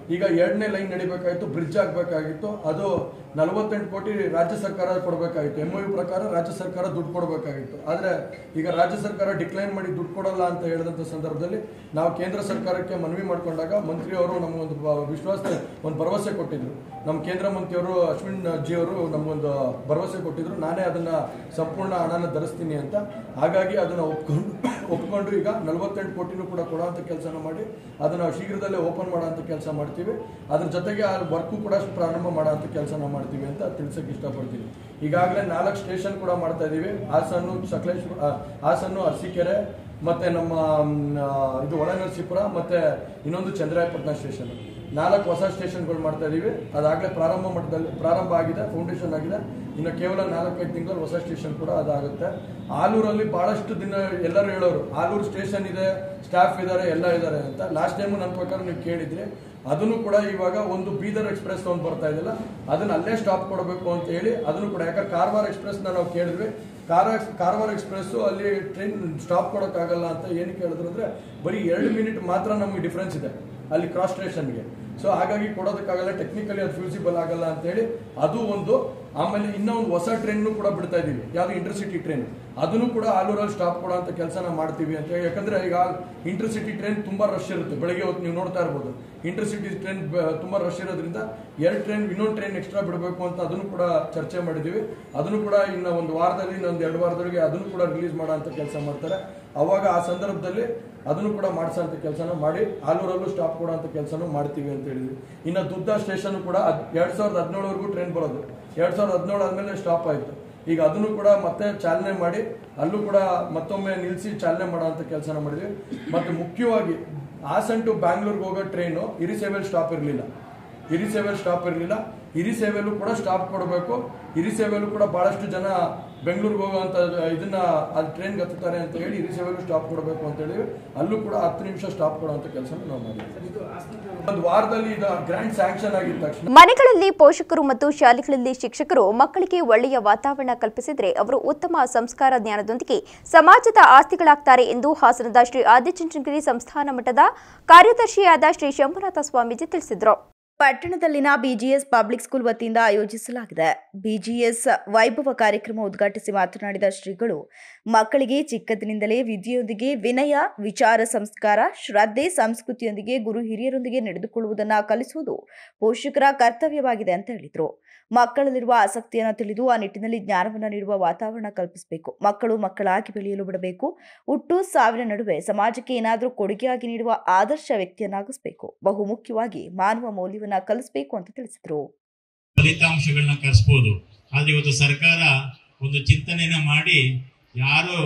[SPEAKER 5] ಈಗ ಎರಡನೇ ಲೈನ್ ನಡಿಬೇಕಾಗಿತ್ತು ಬ್ರಿಡ್ಜ್ ಆಗಬೇಕಾಗಿತ್ತು ಅದು ನಲವತ್ತೆಂಟು ಕೋಟಿ ರಾಜ್ಯ ಸರ್ಕಾರ ಕೊಡಬೇಕಾಗಿತ್ತು ಎಂ ಯು ಪ್ರಕಾರ ರಾಜ್ಯ ಸರ್ಕಾರ ದುಡ್ಡು ಕೊಡಬೇಕಾಗಿತ್ತು ಆದರೆ ಈಗ ರಾಜ್ಯ ಸರ್ಕಾರ ಡಿಕ್ಲೈನ್ ಮಾಡಿ ದುಡ್ಡು ಕೊಡಲ್ಲ ಅಂತ ಹೇಳಿದಂಥ ಸಂದರ್ಭದಲ್ಲಿ ನಾವು ಕೇಂದ್ರ ಸರ್ಕಾರಕ್ಕೆ ಮನವಿ ಮಾಡಿಕೊಂಡಾಗ ಮಂತ್ರಿಯವರು ನಮಗೊಂದು ಬ- ವಿಶ್ವಾಸ ಒಂದು ಭರವಸೆ ಕೊಟ್ಟಿದ್ರು ನಮ್ಮ ಕೇಂದ್ರ ಮಂತ್ರಿಯವರು ಅಶ್ವಿನ್ ಜಿ ಅವರು ನಮಗೊಂದು ಭರವಸೆ ಕೊಟ್ಟಿದ್ರು ನಾನೇ ಅದನ್ನ ಸಂಪೂರ್ಣ ಹಣನ ಧರಿಸ್ತೀನಿ ಅಂತ ಹಾಗಾಗಿ ಅದನ್ನ ಒಪ್ಕೊಂಡು ಒಪ್ಕೊಂಡು ಈಗ ನಲವತ್ತೆಂಟು ಕೋಟಿನೂ ಕೂಡ ಕೊಡುವಂಥ ಕೆಲಸನ ಮಾಡಿ ಅದನ್ನ ಶೀಘ್ರದಲ್ಲೇ ಓಪನ್ ಮಾಡೋಂಥ ಕೆಲಸ ಮಾಡ್ತೀವಿ ಅದ್ರ ಜೊತೆಗೆ ಆ ವರ್ಕು ಕೂಡ ಪ್ರಾರಂಭ ಮಾಡೋಂಥ ಕೆಲಸನ ಮಾಡ್ತೀವಿ ಅಂತ ತಿಳ್ಸಕ್ಕೆ ಇಷ್ಟಪಡ್ತೀನಿ ಈಗಾಗಲೇ ನಾಲ್ಕು ಸ್ಟೇಷನ್ ಕೂಡ ಮಾಡ್ತಾ ಇದ್ದೀವಿ ಹಾಸನ್ನು ಸಕಲೇಶ್ವರ ಆ, ಹಾಸನ್ನು ಅರಸೀಕೆರೆ ಮತ್ತೆ ನಮ್ಮ ಮ್, ಆ, ಇದು ಒಳನರಸೀಪುರ ಮತ್ತೆ ಇನ್ನೊಂದು ಚಂದ್ರಾಯಪಟ್ಟಣ ಸ್ಟೇಷನ್ ನಾಲ್ಕು ಹೊಸ ಸ್ಟೇಷನ್ಗಳು ಮಾಡ್ತಾ ಇದೀವಿ ಅದಾಗಲೇ ಪ್ರಾರಂಭ ಮಟ್ಟದಲ್ಲಿ ಪ್ರಾರಂಭ ಆಗಿದೆ ಫೌಂಡೇಶನ್ ಆಗಿದೆ ಇನ್ನು ಕೇವಲ ನಾಲ್ಕೈದು ತಿಂಗಳು ಹೊಸ ಸ್ಟೇಷನ್ ಕೂಡ ಅದಾಗುತ್ತೆ ಆಲೂರಲ್ಲಿ ಬಹಳಷ್ಟು ದಿನ ಎಲ್ಲರೂ ಹೇಳೋರು ಆಲೂರು ಸ್ಟೇಷನ್ ಇದೆ ಸ್ಟಾಫ್ ಇದ್ದಾರೆ ಎಲ್ಲ ಇದ್ದಾರೆ ಅಂತ ಲಾಸ್ಟ್ ಟೈಮು ನನ್ನ ಪ್ರಕಾರ ನೀವು ಕೇಳಿದ್ರಿ ಅದನ್ನು ಕೂಡ ಇವಾಗ ಒಂದು ಬೀದರ್ ಎಕ್ಸ್ಪ್ರೆಸ್ ಒಂದು ಬರ್ತಾ ಇದೆಯಲ್ಲ ಅದನ್ನ ಅಲ್ಲೇ ಸ್ಟಾಪ್ ಕೊಡಬೇಕು ಅಂತ ಹೇಳಿ ಅದನ್ನು ಕೂಡ ಯಾಕಂದ್ರೆ ಕಾರವಾರ ಎಕ್ಸ್ಪ್ರೆಸ್ ನಾವು ಕೇಳಿದ್ವಿ ಕಾರ ಕಾರವಾರ ಎಕ್ಸ್ಪ್ರೆಸ್ ಅಲ್ಲಿ ಟ್ರೈನ್ ಸ್ಟಾಪ್ ಕೊಡೋಕ್ಕಾಗಲ್ಲ ಅಂತ ಏನಕ್ಕೆ ಹೇಳಿದ್ರು ಅಂದ್ರೆ ಬರೀ ಎರಡು ಮಿನಿಟ್ ಮಾತ್ರ ನಮಗೆ ಡಿಫ್ರೆನ್ಸ್ ಇದೆ ಅಲ್ಲಿ ಕ್ರಾಸ್ ಸ್ಟೇಷನ್ಗೆ ಸೊ ಹಾಗಾಗಿ ಕೊಡೋದಕ್ಕಾಗಲ್ಲ ಟೆಕ್ನಿಕಲಿ ಅದು ಫ್ಯೂಸಿಬಲ್ ಆಗಲ್ಲ ಅಂತ ಹೇಳಿ ಅದು ಒಂದು ಆಮೇಲೆ ಇನ್ನೂ ಒಂದು ಹೊಸ ಟ್ರೈನ್ ಕೂಡ ಬಿಡ್ತಾ ಇದೀವಿ ಯಾವ್ದು ಇಂಟರ್ಸಿಟಿ ಟ್ರೈನ್ ಅದನ್ನು ಕೂಡ ಆಲೂರಲ್ಲಿ ಸ್ಟಾಪ್ ಕೊಡೋ ಅಂತ ಕೆಲಸನ ಮಾಡ್ತೀವಿ ಅಂತ ಹೇಳಿ ಯಾಕಂದ್ರೆ ಈಗ ಇಂಟರ್ಸಿಟಿ ಟ್ರೈನ್ ತುಂಬಾ ರಶ್ ಇರುತ್ತೆ ಬೆಳಗ್ಗೆ ಹೊತ್ತು ನೀವು ನೋಡ್ತಾ ಇರ್ಬೋದು ಇಂಟರ್ಸಿಟಿ ಟ್ರೈನ್ ತುಂಬಾ ರಶ್ ಇರೋದ್ರಿಂದ ಎರಡು ಟ್ರೈನ್ ಇನ್ನೊಂದು ಟ್ರೈನ್ ಎಕ್ಸ್ಟ್ರಾ ಬಿಡಬೇಕು ಅಂತ ಅದನ್ನು ಕೂಡ ಚರ್ಚೆ ಮಾಡಿದೀವಿ ಅದನ್ನು ಕೂಡ ಇನ್ನು ಒಂದು ವಾರದಲ್ಲಿ ಇನ್ನೊಂದು ಎರಡು ವಾರದೊಳಗೆ ಅದನ್ನು ಕೂಡ ರಿಲೀಸ್ ಮಾಡೋ ಅಂತ ಕೆಲಸ ಮಾಡ್ತಾರೆ ಅವಾಗ ಆ ಸಂದರ್ಭದಲ್ಲಿ ಅದನ್ನು ಕೂಡ ಮಾಡಿಸೋ ಅಂತ ಕೆಲಸನ ಮಾಡಿ ಆಲೂರಲ್ಲೂ ಸ್ಟಾಪ್ ಕೊಡೋ ಅಂತ ಕೆಲಸನೂ ಮಾಡ್ತೀವಿ ಅಂತ ಹೇಳಿದ್ವಿ ಇನ್ನು ದುದ್ದ ಸ್ಟೇಷನ್ ಕೂಡ ಅದ್- ಎರಡ್ ಸಾವಿರದ ಹದಿನೇಳವರೆಗೂ ಟ್ರೈನ್ ಬರೋದು ಎರಡ್ ಸಾವಿರದ ಹದಿನೇಳು ಆದ್ಮೇಲೆ ಸ್ಟಾಪ್ ಆಯ್ತು ಈಗ ಅದನ್ನು ಕೂಡ ಮತ್ತೆ ಚಾಲನೆ ಮಾಡಿ ಅಲ್ಲೂ ಕೂಡ ಮತ್ತೊಮ್ಮೆ ನಿಲ್ಲಿಸಿ ಚಾಲನೆ ಮಾಡೋ ಅಂತ ಕೆಲಸನ ಮಾಡಿದ್ವಿ ಮತ್ತೆ ಮುಖ್ಯವಾಗಿ ಹಾಸನ್ ಟು ಬ್ಯಾಂಗ್ಳೂರ್ಗೆ ಹೋಗೋ ಟ್ರೈನು ಇರಿಸೇವೆಲ್ ಸ್ಟಾಪ್ ಇರಲಿಲ್ಲ ಇರಿಸೇವೆಲ್ ಸ್ಟಾಪ್ ಇರಲಿಲ್ಲ ಇರಿಸೇವೆಲ್ಲೂ ಕೂಡ ಸ್ಟಾಪ್ ಕೊಡಬೇಕು ಇರಿಸೇವೆಲ್ಲೂ ಕೂಡ ಬಹಳಷ್ಟು ಜನ ಬೆಂಗಳೂರಿಗೆ ಹೋಗುವಂತ ಇದನ್ನ ಅಲ್ಲಿ ಟ್ರೈನ್ಗೆ ಹತ್ತುತ್ತಾರೆ ಅಂತ ಹೇಳಿ ಇರಿಸೇವೆಲ್ಲೂ ಸ್ಟಾಪ್ ಕೊಡಬೇಕು ಅಂತ ಹೇಳಿ ಅಲ್ಲೂ ಕೂಡ ಹತ್ತು ನಿಮಿಷ ಸ್ಟಾಪ್ ಕೊಡುವಂತ ಕೆಲಸ ನಾವು ಮಾಡಿದ್ವಿ ಒಂದು ವಾರದಲ್ಲಿ ಇದು ಗ್ರ್ಯಾಂಡ್ ಸ್ಯಾಂಕ್ಷನ್ ಆಗಿದ ತಕ್ಷಣ
[SPEAKER 1] ಮನೆಗಳಲ್ಲಿ ಪೋಷಕರು ಮತ್ತು ಶಾಲೆಗಳಲ್ಲಿ ಶಿಕ್ಷಕರು ಮಕ್ಕಳಿಗೆ ಒಳ್ಳೆಯ ವಾತಾವರಣ ಕಲ್ಪಿಸಿದರೆ ಅವರು ಉತ್ತಮ ಸಂಸ್ಕಾರ ಜ್ಞಾನದೊಂದಿಗೆ ಸಮಾಜದ ಆಸ್ತಿಗಳಾಗ್ತಾರೆ ಎಂದು ಹಾಸನದ ಶ್ರೀ ಆದಿಚುಂಚನಗಿರಿ ಸಂಸ್ಥಾನ ಮಠದ ಕಾರ್ಯದರ್ಶಿಯಾದ ಶ್ರೀ ಶಂಭುನಾಥ ಸ್ವಾಮೀಜಿ ತಿಳಿಸಿದರು
[SPEAKER 2] ಪಟ್ಟಣದಲ್ಲಿನ ಬಿಜಿಎಸ್ ಪಬ್ಲಿಕ್ ಸ್ಕೂಲ್ ವತಿಯಿಂದ ಆಯೋಜಿಸಲಾಗಿದೆ ಬಿಜಿಎಸ್ ವೈಭವ ಕಾರ್ಯಕ್ರಮ ಉದ್ಘಾಟಿಸಿ ಮಾತನಾಡಿದ ಶ್ರೀಗಳು ಮಕ್ಕಳಿಗೆ ಚಿಕ್ಕಂದಿನಿಂದಲೇ ವಿದ್ಯೆಯೊಂದಿಗೆ ವಿನಯ ವಿಚಾರ ಸಂಸ್ಕಾರ ಶ್ರದ್ಧೆ ಸಂಸ್ಕೃತಿಯೊಂದಿಗೆ ಗುರು ಹಿರಿಯರೊಂದಿಗೆ ನಡೆದುಕೊಳ್ಳುವುದನ್ನು ಕಲಿಸುವುದು ಪೋಷಕರ ಕರ್ತವ್ಯವಾಗಿದೆ ಅಂತ ಹೇಳಿದರು ಮಕ್ಕಳಲ್ಲಿರುವ ಆಸಕ್ತಿಯನ್ನು ತಿಳಿದು ಆ ನಿಟ್ಟಿನಲ್ಲಿ ಜ್ಞಾನವನ್ನು ನೀಡುವ ವಾತಾವರಣ ಕಲ್ಪಿಸಬೇಕು ಮಕ್ಕಳು ಮಕ್ಕಳಾಗಿ ಬೆಳೆಯಲು ಬಿಡಬೇಕು ಹುಟ್ಟು ಸಾವಿನ ನಡುವೆ ಸಮಾಜಕ್ಕೆ ಏನಾದರೂ ಕೊಡುಗೆಯಾಗಿ ನೀಡುವ ಆದರ್ಶ ವ್ಯಕ್ತಿಯನ್ನಾಗಿಸಬೇಕು ಬಹು ಮುಖ್ಯವಾಗಿ ಮಾನವ ಮೌಲ್ಯವನ್ನ ಕಲಿಸಬೇಕು ಅಂತ ತಿಳಿಸಿದರು
[SPEAKER 6] ಫಲಿತಾಂಶಗಳನ್ನ ಕರೆಸ್ಬೋದು ಆದ್ರೆ ಇವತ್ತು ಸರ್ಕಾರ ಒಂದು ಚಿಂತನೆಯನ್ನ ಮಾಡಿ ಯಾರು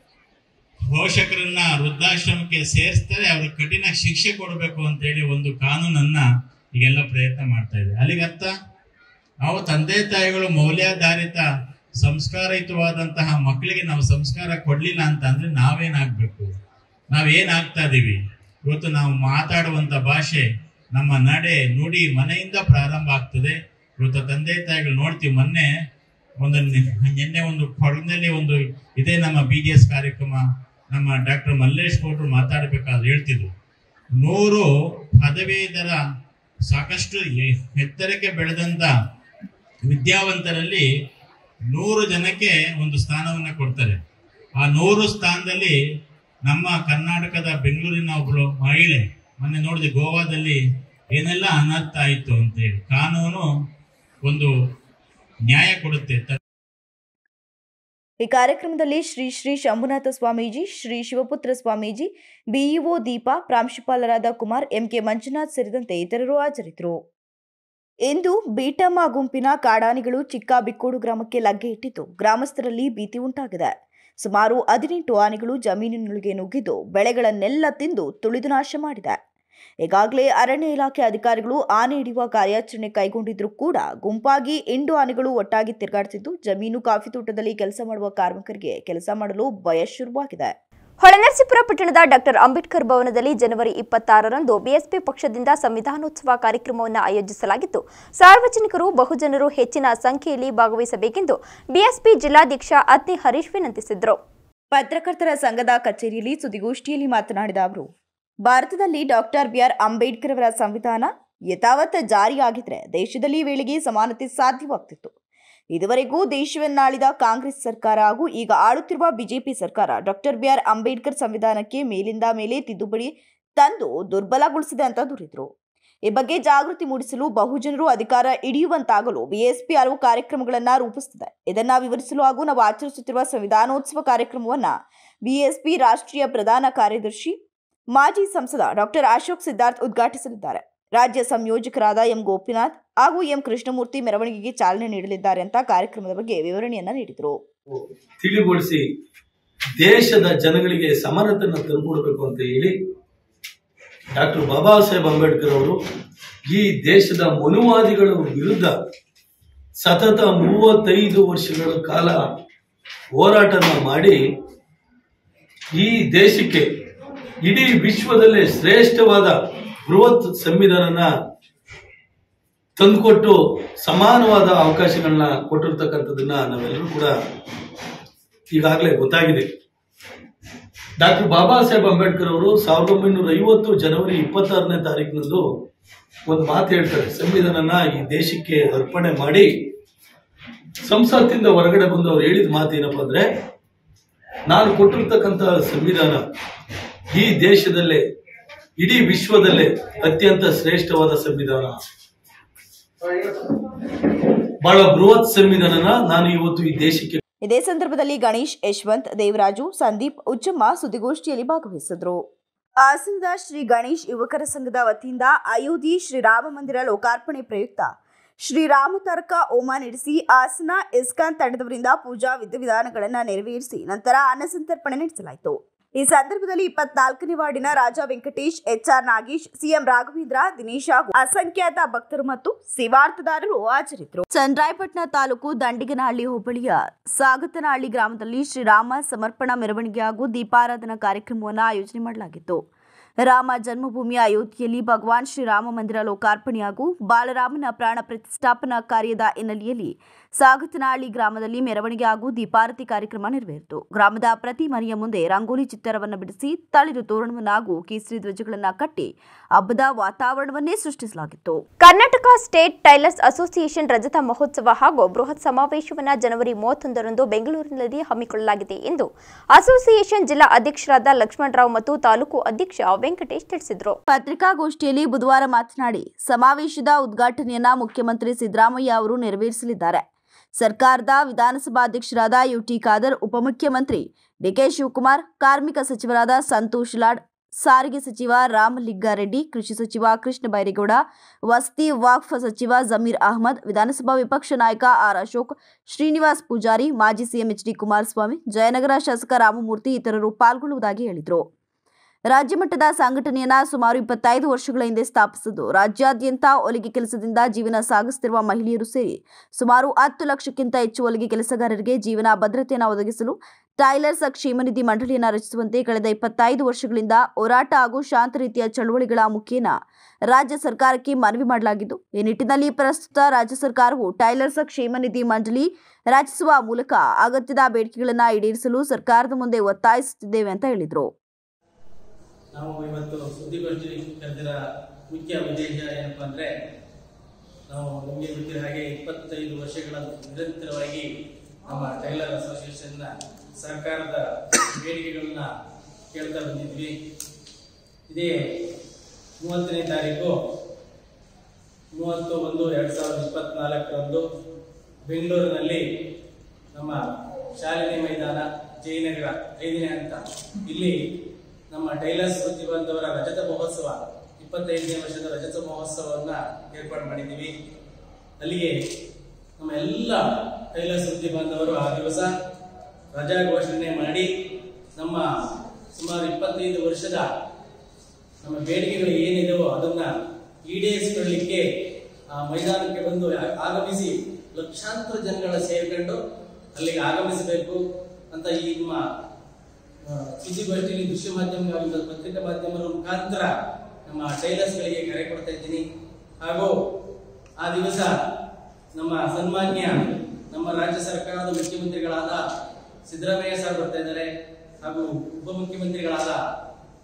[SPEAKER 6] ಪೋಷಕರನ್ನ ವೃದ್ಧಾಶ್ರಮಕ್ಕೆ ಸೇರಿಸ್ತಾರೆ ಅವ್ರಿಗೆ ಕಠಿಣ ಶಿಕ್ಷೆ ಕೊಡಬೇಕು ಅಂತ ಹೇಳಿ ಒಂದು ಕಾನೂನನ್ನ ಈಗೆಲ್ಲ ಪ್ರಯತ್ನ ಮಾಡ್ತಾ ಇದೆ ಅಲ್ಲಿಗೆ ಅರ್ಥ ನಾವು ತಂದೆ ತಾಯಿಗಳು ಮೌಲ್ಯಾಧಾರಿತ ಸಂಸ್ಕಾರಯುತವಾದಂತಹ ಮಕ್ಕಳಿಗೆ ನಾವು ಸಂಸ್ಕಾರ ಕೊಡ್ಲಿಲ್ಲ ಅಂತ ಅಂದ್ರೆ ನಾವೇನಾಗ್ಬೇಕು ನಾವೇನಾಗ್ತಾ ಇದೀವಿ ಇವತ್ತು ನಾವು ಮಾತಾಡುವಂತ ಭಾಷೆ ನಮ್ಮ ನಡೆ ನುಡಿ ಮನೆಯಿಂದ ಪ್ರಾರಂಭ ಆಗ್ತದೆ ಇವತ್ತು ತಂದೆ ತಾಯಿಗಳು ನೋಡ್ತೀವಿ ಮೊನ್ನೆ ಒಂದು ನಿ- ನಿನ್ನೆ ಒಂದು ಕೊಡಗಿನಲ್ಲಿ ಒಂದು ಇದೇ ನಮ್ಮ ಬಿ ಜಿ ಎಸ್ ಕಾರ್ಯಕ್ರಮ ನಮ್ಮ ಡಾಕ್ಟರ್ ಮಲ್ಲೇಶ್ ಗೌಡ್ರು ಮಾತಾಡಬೇಕಾದ್ರೆ ಹೇಳ್ತಿದ್ರು ನೂರು ಪದವೀಧರ ಸಾಕಷ್ಟು ಎ- ಎತ್ತರಕ್ಕೆ ಬೆಳೆದಂತ ವಿದ್ಯಾವಂತರಲ್ಲಿ ನೂರು ಜನಕ್ಕೆ ಒಂದು ಸ್ಥಾನವನ್ನ ಕೊಡ್ತಾರೆ ಆ ನೂರು ಸ್ಥಾನದಲ್ಲಿ ನಮ್ಮ ಕರ್ನಾಟಕದ ಬೆಂಗಳೂರಿನ ಒಬ್ಳು ಮಹಿಳೆ ಮೊನ್ನೆ ನೋಡಿದೆ ಗೋವಾದಲ್ಲಿ ಏನೆಲ್ಲ ಅನರ್ಥ ಆಯಿತು ಅಂತೇಳಿ ಕಾನೂನು ಒಂದು ನ್ಯಾಯ ಕೊಡುತ್ತೆ ತ-
[SPEAKER 2] ಈ ಕಾರ್ಯಕ್ರಮದಲ್ಲಿ ಶ್ರೀ ಶ್ರೀ ಶಂಭುನಾಥ ಸ್ವಾಮೀಜಿ ಶ್ರೀ ಶಿವಪುತ್ರ ಸ್ವಾಮೀಜಿ ಬಿಇಒ ದೀಪಾ ಪ್ರಾಂಶುಪಾಲರಾದ ಕುಮಾರ್ ಎಂಕೆ ಮಂಜುನಾಥ್ ಸೇರಿದಂತೆ ಇತರರು ಹಾಜರಿದ್ದರು ಇಂದು ಬೀಟಮ್ಮ ಗುಂಪಿನ ಕಾಡಾನೆಗಳು ಚಿಕ್ಕಬಿಕ್ಕೋಡು ಗ್ರಾಮಕ್ಕೆ ಲಗ್ಗೆ ಇಟ್ಟಿದ್ದು ಗ್ರಾಮಸ್ಥರಲ್ಲಿ ಭೀತಿ ಉಂಟಾಗಿದೆ ಸುಮಾರು ಹದಿನೆಂಟು ಆನೆಗಳು ಜಮೀನಿನೊಳಗೆ ನುಗ್ಗಿದ್ದು ಬೆಳೆಗಳನ್ನೆಲ್ಲ ತಿಂದು ತುಳಿದು ನಾಶ ಮಾಡಿದೆ ಈಗಾಗಲೇ ಅರಣ್ಯ ಇಲಾಖೆ ಅಧಿಕಾರಿಗಳು ಆನೆ ಹಿಡಿಯುವ ಕಾರ್ಯಾಚರಣೆ ಕೈಗೊಂಡಿದ್ರೂ ಕೂಡ ಗುಂಪಾಗಿ ಎಂಟು ಆನೆಗಳು ಒಟ್ಟಾಗಿ ತಿರುಗಾಡುತ್ತಿದ್ದು ಜಮೀನು ಕಾಫಿ ತೋಟದಲ್ಲಿ ಕೆಲಸ ಮಾಡುವ ಕಾರ್ಮಿಕರಿಗೆ ಕೆಲಸ ಮಾಡಲು ಭಯ ಶುರುವಾಗಿದೆ
[SPEAKER 1] ಹೊಳೆನರಸೀಪುರ ಪಟ್ಟಣದ ಡಾಕ್ಟರ್ ಅಂಬೇಡ್ಕರ್ ಭವನದಲ್ಲಿ ಜನವರಿ ಇಪ್ಪತ್ತಾರರಂದು ಬಿಎಸ್ಪಿ ಪಕ್ಷದಿಂದ ಸಂವಿಧಾನೋತ್ಸವ ಕಾರ್ಯಕ್ರಮವನ್ನು ಆಯೋಜಿಸಲಾಗಿತ್ತು ಸಾರ್ವಜನಿಕರು ಬಹುಜನರು ಹೆಚ್ಚಿನ ಸಂಖ್ಯೆಯಲ್ಲಿ ಭಾಗವಹಿಸಬೇಕೆಂದು ಬಿಎಸ್ಪಿ ಜಿಲ್ಲಾಧ್ಯಕ್ಷ ಅತ್ತಿ ಹರೀಶ್ ವಿನಂತಿಸಿದರು
[SPEAKER 2] ಪತ್ರಕರ್ತರ ಸಂಘದ ಕಚೇರಿಯಲ್ಲಿ ಸುದ್ದಿಗೋಷ್ಠಿಯಲ್ಲಿ ಮಾತನಾಡಿದ ಅವರು ಭಾರತದಲ್ಲಿ ಡಾಕ್ಟರ್ ಬಿಆರ್ ಅಂಬೇಡ್ಕರ್ ಅವರ ಸಂವಿಧಾನ ಯಥಾವತ್ ಜಾರಿಯಾಗಿದ್ರೆ ದೇಶದಲ್ಲಿ ಈ ವೇಳೆಗೆ ಸಮಾನತೆ ಸಾಧ್ಯವಾಗ್ತಿತ್ತು ಇದುವರೆಗೂ ದೇಶವನ್ನಾಳಿದ ಕಾಂಗ್ರೆಸ್ ಸರ್ಕಾರ ಹಾಗೂ ಈಗ ಆಳುತ್ತಿರುವ ಬಿಜೆಪಿ ಸರ್ಕಾರ ಡಾಕ್ಟರ್ ಬಿಆರ್ ಅಂಬೇಡ್ಕರ್ ಸಂವಿಧಾನಕ್ಕೆ ಮೇಲಿಂದ ಮೇಲೆ ತಿದ್ದುಪಡಿ ತಂದು ದುರ್ಬಲಗೊಳಿಸಿದೆ ಅಂತ ದೂರಿದ್ರು ಈ ಬಗ್ಗೆ ಜಾಗೃತಿ ಮೂಡಿಸಲು ಬಹುಜನರು ಅಧಿಕಾರ ಹಿಡಿಯುವಂತಾಗಲು ಬಿಎಸ್ಪಿ ಹಲವು ಕಾರ್ಯಕ್ರಮಗಳನ್ನ ರೂಪಿಸುತ್ತಿದೆ ಇದನ್ನ ವಿವರಿಸಲು ಹಾಗೂ ನಾವು ಆಚರಿಸುತ್ತಿರುವ ಸಂವಿಧಾನೋತ್ಸವ ಕಾರ್ಯಕ್ರಮವನ್ನ ಬಿಎಸ್ಪಿ ರಾಷ್ಟ್ರೀಯ ಪ್ರಧಾನ ಕಾರ್ಯದರ್ಶಿ ಮಾಜಿ ಸಂಸದ ಡಾಕ್ಟರ್ ಅಶೋಕ್ ಸಿದ್ಧಾರ್ಥ್ ಉದ್ಘಾಟಿಸಲಿದ್ದಾರೆ ರಾಜ್ಯ ಸಂಯೋಜಕರಾದ ಎಂ ಗೋಪಿನಾಥ್ ಹಾಗೂ ಎಂ ಕೃಷ್ಣಮೂರ್ತಿ ಮೆರವಣಿಗೆಗೆ ಚಾಲನೆ ನೀಡಲಿದ್ದಾರೆ ಅಂತ ಕಾರ್ಯಕ್ರಮದ ಬಗ್ಗೆ ವಿವರಣೆಯನ್ನ ನೀಡಿದರು
[SPEAKER 7] ತಿಳಿಗೊಳಿಸಿ ದೇಶದ ಜನಗಳಿಗೆ ಸಮಾನತೆಯನ್ನು ತಂದುಕೊಡ್ಬೇಕು ಅಂತ ಹೇಳಿ ಡಾಕ್ಟರ್ ಬಾಬಾ ಸಾಹೇಬ್ ಅಂಬೇಡ್ಕರ್ ಅವರು ಈ ದೇಶದ ಮನುವಾದಿಗಳ ವಿರುದ್ಧ ಸತತ ಮೂವತ್ತೈದು ವರ್ಷಗಳ ಕಾಲ ಹೋರಾಟನ ಮಾಡಿ ಈ ದೇಶಕ್ಕೆ ಇಡೀ ವಿಶ್ವದಲ್ಲೇ ಶ್ರೇಷ್ಠವಾದ ಬೃಹತ್ ಸಂವಿಧಾನನ ತಂದುಕೊಟ್ಟು ಸಮಾನವಾದ ಅವಕಾಶಗಳನ್ನ ಕೊಟ್ಟಿರ್ತಕ್ಕಂಥದ್ದನ್ನ ನಾವೆಲ್ಲರೂ ಕೂಡ ಈಗಾಗಲೇ ಗೊತ್ತಾಗಿದೆ ಡಾಕ್ಟರ್ ಬಾಬಾ ಸಾಹೇಬ್ ಅಂಬೇಡ್ಕರ್ ಅವರು ಸಾವಿರದ ಒಂಬೈನೂರ ಐವತ್ತು ಜನವರಿ ಇಪ್ಪತ್ತಾರನೇ ತಾರೀಕಿನಂದು ಒಂದು ಮಾತು ಹೇಳ್ತಾರೆ ಸಂವಿಧಾನನ ಈ ದೇಶಕ್ಕೆ ಅರ್ಪಣೆ ಮಾಡಿ ಸಂಸತ್ತಿಂದ ಹೊರಗಡೆ ಬಂದು ಅವ್ರು ಹೇಳಿದ ಮಾತು ಏನಪ್ಪಾ ಅಂದ್ರೆ ನಾನು ಕೊಟ್ಟಿರ್ತಕ್ಕಂಥ ಸಂವಿಧಾನ ಈ ದೇಶದಲ್ಲೇ ಇಡೀ ವಿಶ್ವದಲ್ಲೇ ಅತ್ಯಂತ ಶ್ರೇಷ್ಠವಾದ ಸಂವಿಧಾನ ಬಹಳ ಬೃಹತ್ ಸಂವಿಧಾನನ ನಾನು ಇವತ್ತು ಈ ದೇಶಕ್ಕೆ
[SPEAKER 2] ಇದೇ ಸಂದರ್ಭದಲ್ಲಿ ಗಣೇಶ್ ಯಶವಂತ್ ದೇವರಾಜು ಸಂದೀಪ್ ಉಚ್ಚಮ್ಮ ಸುದ್ದಿಗೋಷ್ಠಿಯಲ್ಲಿ ಭಾಗವಹಿಸಿದ್ರು ಹಾಸನದ ಶ್ರೀ ಗಣೇಶ್ ಯುವಕರ ಸಂಘದ ವತಿಯಿಂದ ಅಯೋಧ್ಯೆ ಶ್ರೀರಾಮ ಮಂದಿರ ಲೋಕಾರ್ಪಣೆ ಪ್ರಯುಕ್ತ ಶ್ರೀರಾಮ ತರ್ಕ ಹೋಮ ನಡೆಸಿ ಹಾಸನ ಇಸ್ಕಾನ್ ತಂಡದವರಿಂದ ಪೂಜಾ ವಿಧಿವಿಧಾನಗಳನ್ನು ನೆರವೇರಿಸಿ ನಂತರ ಅನ್ನಸಂತರ್ಪಣೆ ನಡೆಸಲಾಯಿತು ಈ ಸಂದರ್ಭದಲ್ಲಿ ಇಪ್ಪತ್ನಾಲ್ಕನೇ ವಾರ್ಡಿನ ರಾಜಾ ವೆಂಕಟೇಶ್ ಎಚ್ಆರ್ ನಾಗೇಶ್ ಸಿಎಂ ರಾಘವೇಂದ್ರ ದಿನೇಶ್ ಹಾಗೂ ಅಸಂಖ್ಯಾತ ಭಕ್ತರು ಮತ್ತು ಸೇವಾರ್ಥದಾರರು ಹಾಜರಿದ್ದರು ಚಂದ್ರಾಯಪಟ್ಟಣ ತಾಲೂಕು ದಂಡಿಗನಹಳ್ಳಿ ಹೋಬಳಿಯ ಸಾಗತನಹಳ್ಳಿ ಗ್ರಾಮದಲ್ಲಿ ಶ್ರೀರಾಮ ಸಮರ್ಪಣಾ ಮೆರವಣಿಗೆ ಹಾಗೂ ದೀಪಾರಾಧನಾ ಕಾರ್ಯಕ್ರಮವನ್ನು ಆಯೋಜನೆ ಮಾಡಲಾಗಿತ್ತು ರಾಮ ಜನ್ಮಭೂಮಿ ಅಯೋಧ್ಯೆಯಲ್ಲಿ ಭಗವಾನ್ ಶ್ರೀರಾಮ ಮಂದಿರ ಲೋಕಾರ್ಪಣೆ ಹಾಗೂ ಬಾಲರಾಮನ ಪ್ರಾಣ ಪ್ರತಿಷ್ಠಾಪನಾ ಕಾರ್ಯದ ಹಿನ್ನೆಲೆಯಲ್ಲಿ ಸಾಗತನಹಳ್ಳಿ ಗ್ರಾಮದಲ್ಲಿ ಮೆರವಣಿಗೆ ಹಾಗೂ ದೀಪಾರತಿ ಕಾರ್ಯಕ್ರಮ ನೆರವೇರಿತು ಗ್ರಾಮದ ಪ್ರತಿ ಮನೆಯ ಮುಂದೆ ರಂಗೋಲಿ ಚಿತ್ತಾರವನ್ನು ಬಿಡಿಸಿ ತಳಿರು ತೋರಣವನ್ನು ಹಾಗೂ ಕೇಸರಿ ಧ್ವಜಗಳನ್ನು ಕಟ್ಟಿ ಹಬ್ಬದ ವಾತಾವರಣವನ್ನೇ ಸೃಷ್ಟಿಸಲಾಗಿತ್ತು
[SPEAKER 1] ಕರ್ನಾಟಕ ಸ್ಟೇಟ್ ಟೈಲರ್ಸ್ ಅಸೋಸಿಯೇಷನ್ ರಜತ ಮಹೋತ್ಸವ ಹಾಗೂ ಬೃಹತ್ ಸಮಾವೇಶವನ್ನು ಜನವರಿ ಮೂವತ್ತೊಂದರಂದು ಬೆಂಗಳೂರಿನಲ್ಲಿ ಹಮ್ಮಿಕೊಳ್ಳಲಾಗಿದೆ ಎಂದು ಅಸೋಸಿಯೇಷನ್ ಜಿಲ್ಲಾ ಅಧ್ಯಕ್ಷರಾದ ಲಕ್ಷ್ಮಣರಾವ್ ಮತ್ತು ತಾಲೂಕು ಅಧ್ಯಕ್ಷ ವೆಂಕಟೇಶ್ ತಿಳಿಸಿದರು
[SPEAKER 2] ಪತ್ರಿಕಾಗೋಷ್ಠಿಯಲ್ಲಿ ಬುಧವಾರ ಮಾತನಾಡಿ ಸಮಾವೇಶದ ಉದ್ಘಾಟನೆಯನ್ನ ಮುಖ್ಯಮಂತ್ರಿ ಸಿದ್ದರಾಮಯ್ಯ ಅವರು ನೆರವೇರಿಸಲಿದ್ದಾರೆ ಸರ್ಕಾರದ ವಿಧಾನಸಭಾಧ್ಯಕ್ಷರಾದ ಯುಟಿ ಖಾದರ್ ಉಪಮುಖ್ಯಮಂತ್ರಿ ಡಿಕೆ ಶಿವಕುಮಾರ್ ಕಾರ್ಮಿಕ ಸಚಿವರಾದ ಸಂತೋಷ್ ಲಾಡ್ ಸಾರಿಗೆ ಸಚಿವ ರಾಮಲಿಂಗಾರೆಡ್ಡಿ ಕೃಷಿ ಸಚಿವ ಕೃಷ್ಣ ಬೈರೇಗೌಡ ವಸತಿ ವಾಕ್ಫ್ ಸಚಿವ ಜಮೀರ್ ಅಹಮದ್ ವಿಧಾನಸಭಾ ವಿಪಕ್ಷ ನಾಯಕ ಆರ್ ಅಶೋಕ್ ಶ್ರೀನಿವಾಸ್ ಪೂಜಾರಿ ಮಾಜಿ CM H D Kumaraswamy Jayanagar ಶಾಸಕ ರಾಮಮೂರ್ತಿ ಇತರರು ಪಾಲ್ಗೊಳ್ಳುವುದಾಗಿ ಹೇಳಿದರು ರಾಜ್ಯ ಮಟ್ಟದ ಸಂಘಟನೆಯನ್ನ ಸುಮಾರು ಇಪ್ಪತ್ತೈದು ವರ್ಷಗಳ ಹಿಂದೆ ಸ್ಥಾಪಿಸಿದ್ದು ರಾಜ್ಯಾದ್ಯಂತ ಹೊಲಿಗೆ ಕೆಲಸದಿಂದ ಜೀವನ ಸಾಗಿಸುತ್ತಿರುವ ಮಹಿಳೆಯರು ಸೇರಿ ಸುಮಾರು ಹತ್ತು ಲಕ್ಷಕ್ಕಿಂತ ಹೆಚ್ಚು ಹೊಲಿಗೆ ಕೆಲಸಗಾರರಿಗೆ ಜೀವನ ಭದ್ರತೆಯನ್ನು ಒದಗಿಸಲು ಟೈಲರ್ಸ್ ಕ್ಷೇಮನಿಧಿ ಮಂಡಳಿಯನ್ನ ರಚಿಸುವಂತೆ ಕಳೆದ ಇಪ್ಪತ್ತೈದು ವರ್ಷಗಳಿಂದ ಹೋರಾಟ ಹಾಗೂ ಶಾಂತ ರೀತಿಯ ಚಳವಳಿಗಳ ಮುಖೇನ ರಾಜ್ಯ ಸರ್ಕಾರಕ್ಕೆ ಮನವಿ ಮಾಡಲಾಗಿದ್ದು ಈ ನಿಟ್ಟಿನಲ್ಲಿ ಪ್ರಸ್ತುತ ರಾಜ್ಯ ಸರ್ಕಾರವು ಟೈಲರ್ಸ್ ಕ್ಷೇಮನಿಧಿ ಮಂಡಳಿ ರಚಿಸುವ ಮೂಲಕ ಅಗತ್ಯದ ಬೇಡಿಕೆಗಳನ್ನು ಈಡೇರಿಸಲು ಸರ್ಕಾರದ ಮುಂದೆ ಒತ್ತಾಯಿಸುತ್ತಿದ್ದೇವೆ ಅಂತ ಹೇಳಿದರು
[SPEAKER 8] ನಾವು ಇವತ್ತು ಸುದ್ದಿಗೋಷ್ಠಿ ಕರೆದಿರ ಮುಖ್ಯ ಉದ್ದೇಶ ಏನಪ್ಪಾ ಅಂದ್ರೆ ನಾವು ನಿಮಗೆ ಗೊತ್ತಿರೋ ಹಾಗೆ ಇಪ್ಪತ್ತೈದು ವರ್ಷಗಳ ನಿರಂತರವಾಗಿ ನಮ್ಮ ಟೈಲರ್ ಅಸೋಸಿಯೇಷನ್ನ ಸರ್ಕಾರದ ಬೇಡಿಕೆಗಳನ್ನ ಕೇಳ್ತಾ ಬಂದಿದ್ವಿ ಇದೇ ಮೂವತ್ತನೇ ತಾರೀಕು ಮೂವತ್ತು ಒಂದು ಎರಡು ಸಾವಿರದ ಇಪ್ಪತ್ನಾಲ್ಕರಂದು ಬೆಂಗಳೂರಿನಲ್ಲಿ ನಮ್ಮ ಶಾಲಿನಿ ಮೈದಾನ ಜಯನಗರ ಐದನೇ ಹಂತ ಇಲ್ಲಿ ನಮ್ಮ ಟೈಲರ್ಸ್ ವೃತ್ತಿ ಬಾಂಧವರ ರಜತ ಮಹೋತ್ಸವ ಇಪ್ಪತ್ತೈದನೇ ವರ್ಷದ ರಜತ ಮಹೋತ್ಸವವನ್ನ ಏರ್ಪಾಡು ಮಾಡಿದ್ದೀವಿ ಅಲ್ಲಿಗೆ ನಮ್ಮ ಎಲ್ಲ ಟೈಲರ್ಸ್ ವೃತ್ತಿ ಬಾಂಧವರು ಆ ದಿವಸ ರಜಾ ಘೋಷಣೆ ಮಾಡಿ ನಮ್ಮ ಸುಮಾರು ಇಪ್ಪತ್ತೈದು ವರ್ಷದ ನಮ್ಮ ಬೇಡಿಕೆಗಳು ಏನಿದೆಯೋ ಅದನ್ನ ಈಡೇರಿಸಿಕೊಳ್ಳಿಕ್ಕೆ ಆ ಮೈದಾನಕ್ಕೆ ಬಂದು ಆ- ಆಗಮಿಸಿ ಲಕ್ಷಾಂತರ ಜನಗಳ ಸೇರ್ಕೊಂಡು ಅಲ್ಲಿಗೆ ಆಗಮಿಸಬೇಕು ಅಂತ ಈ ನಿಮ್ಮ ಆ, ಸುದ್ದಿಗೋಷ್ಠಿಯಲ್ಲಿ ದೃಶ್ಯ ಮಾಧ್ಯಮ ಹಾಗೂ ಪತ್ರಿಕಾ ಮಾಧ್ಯಮದ ಮುಖಾಂತರ ನಮ್ಮ ಟೈಲರ್ಸ್ಗಳಿಗೆ ಕರೆ ಕೊಡ್ತಾ ಇದ್ದೀನಿ ಹಾಗೂ ಆ ದಿವಸ ನಮ್ಮ ಸನ್ಮಾನ್ಯ ನಮ್ಮ ರಾಜ್ಯ ಸರ್ಕಾರದ ಮುಖ್ಯಮಂತ್ರಿಗಳಾದ ಸಿದ್ದರಾಮಯ್ಯ ಸರ್ ಬರ್ತಾ ಇದ್ದಾರೆ ಹಾಗೂ ಉಪಮುಖ್ಯಮಂತ್ರಿಗಳಾದ ಡಿ ಕೆ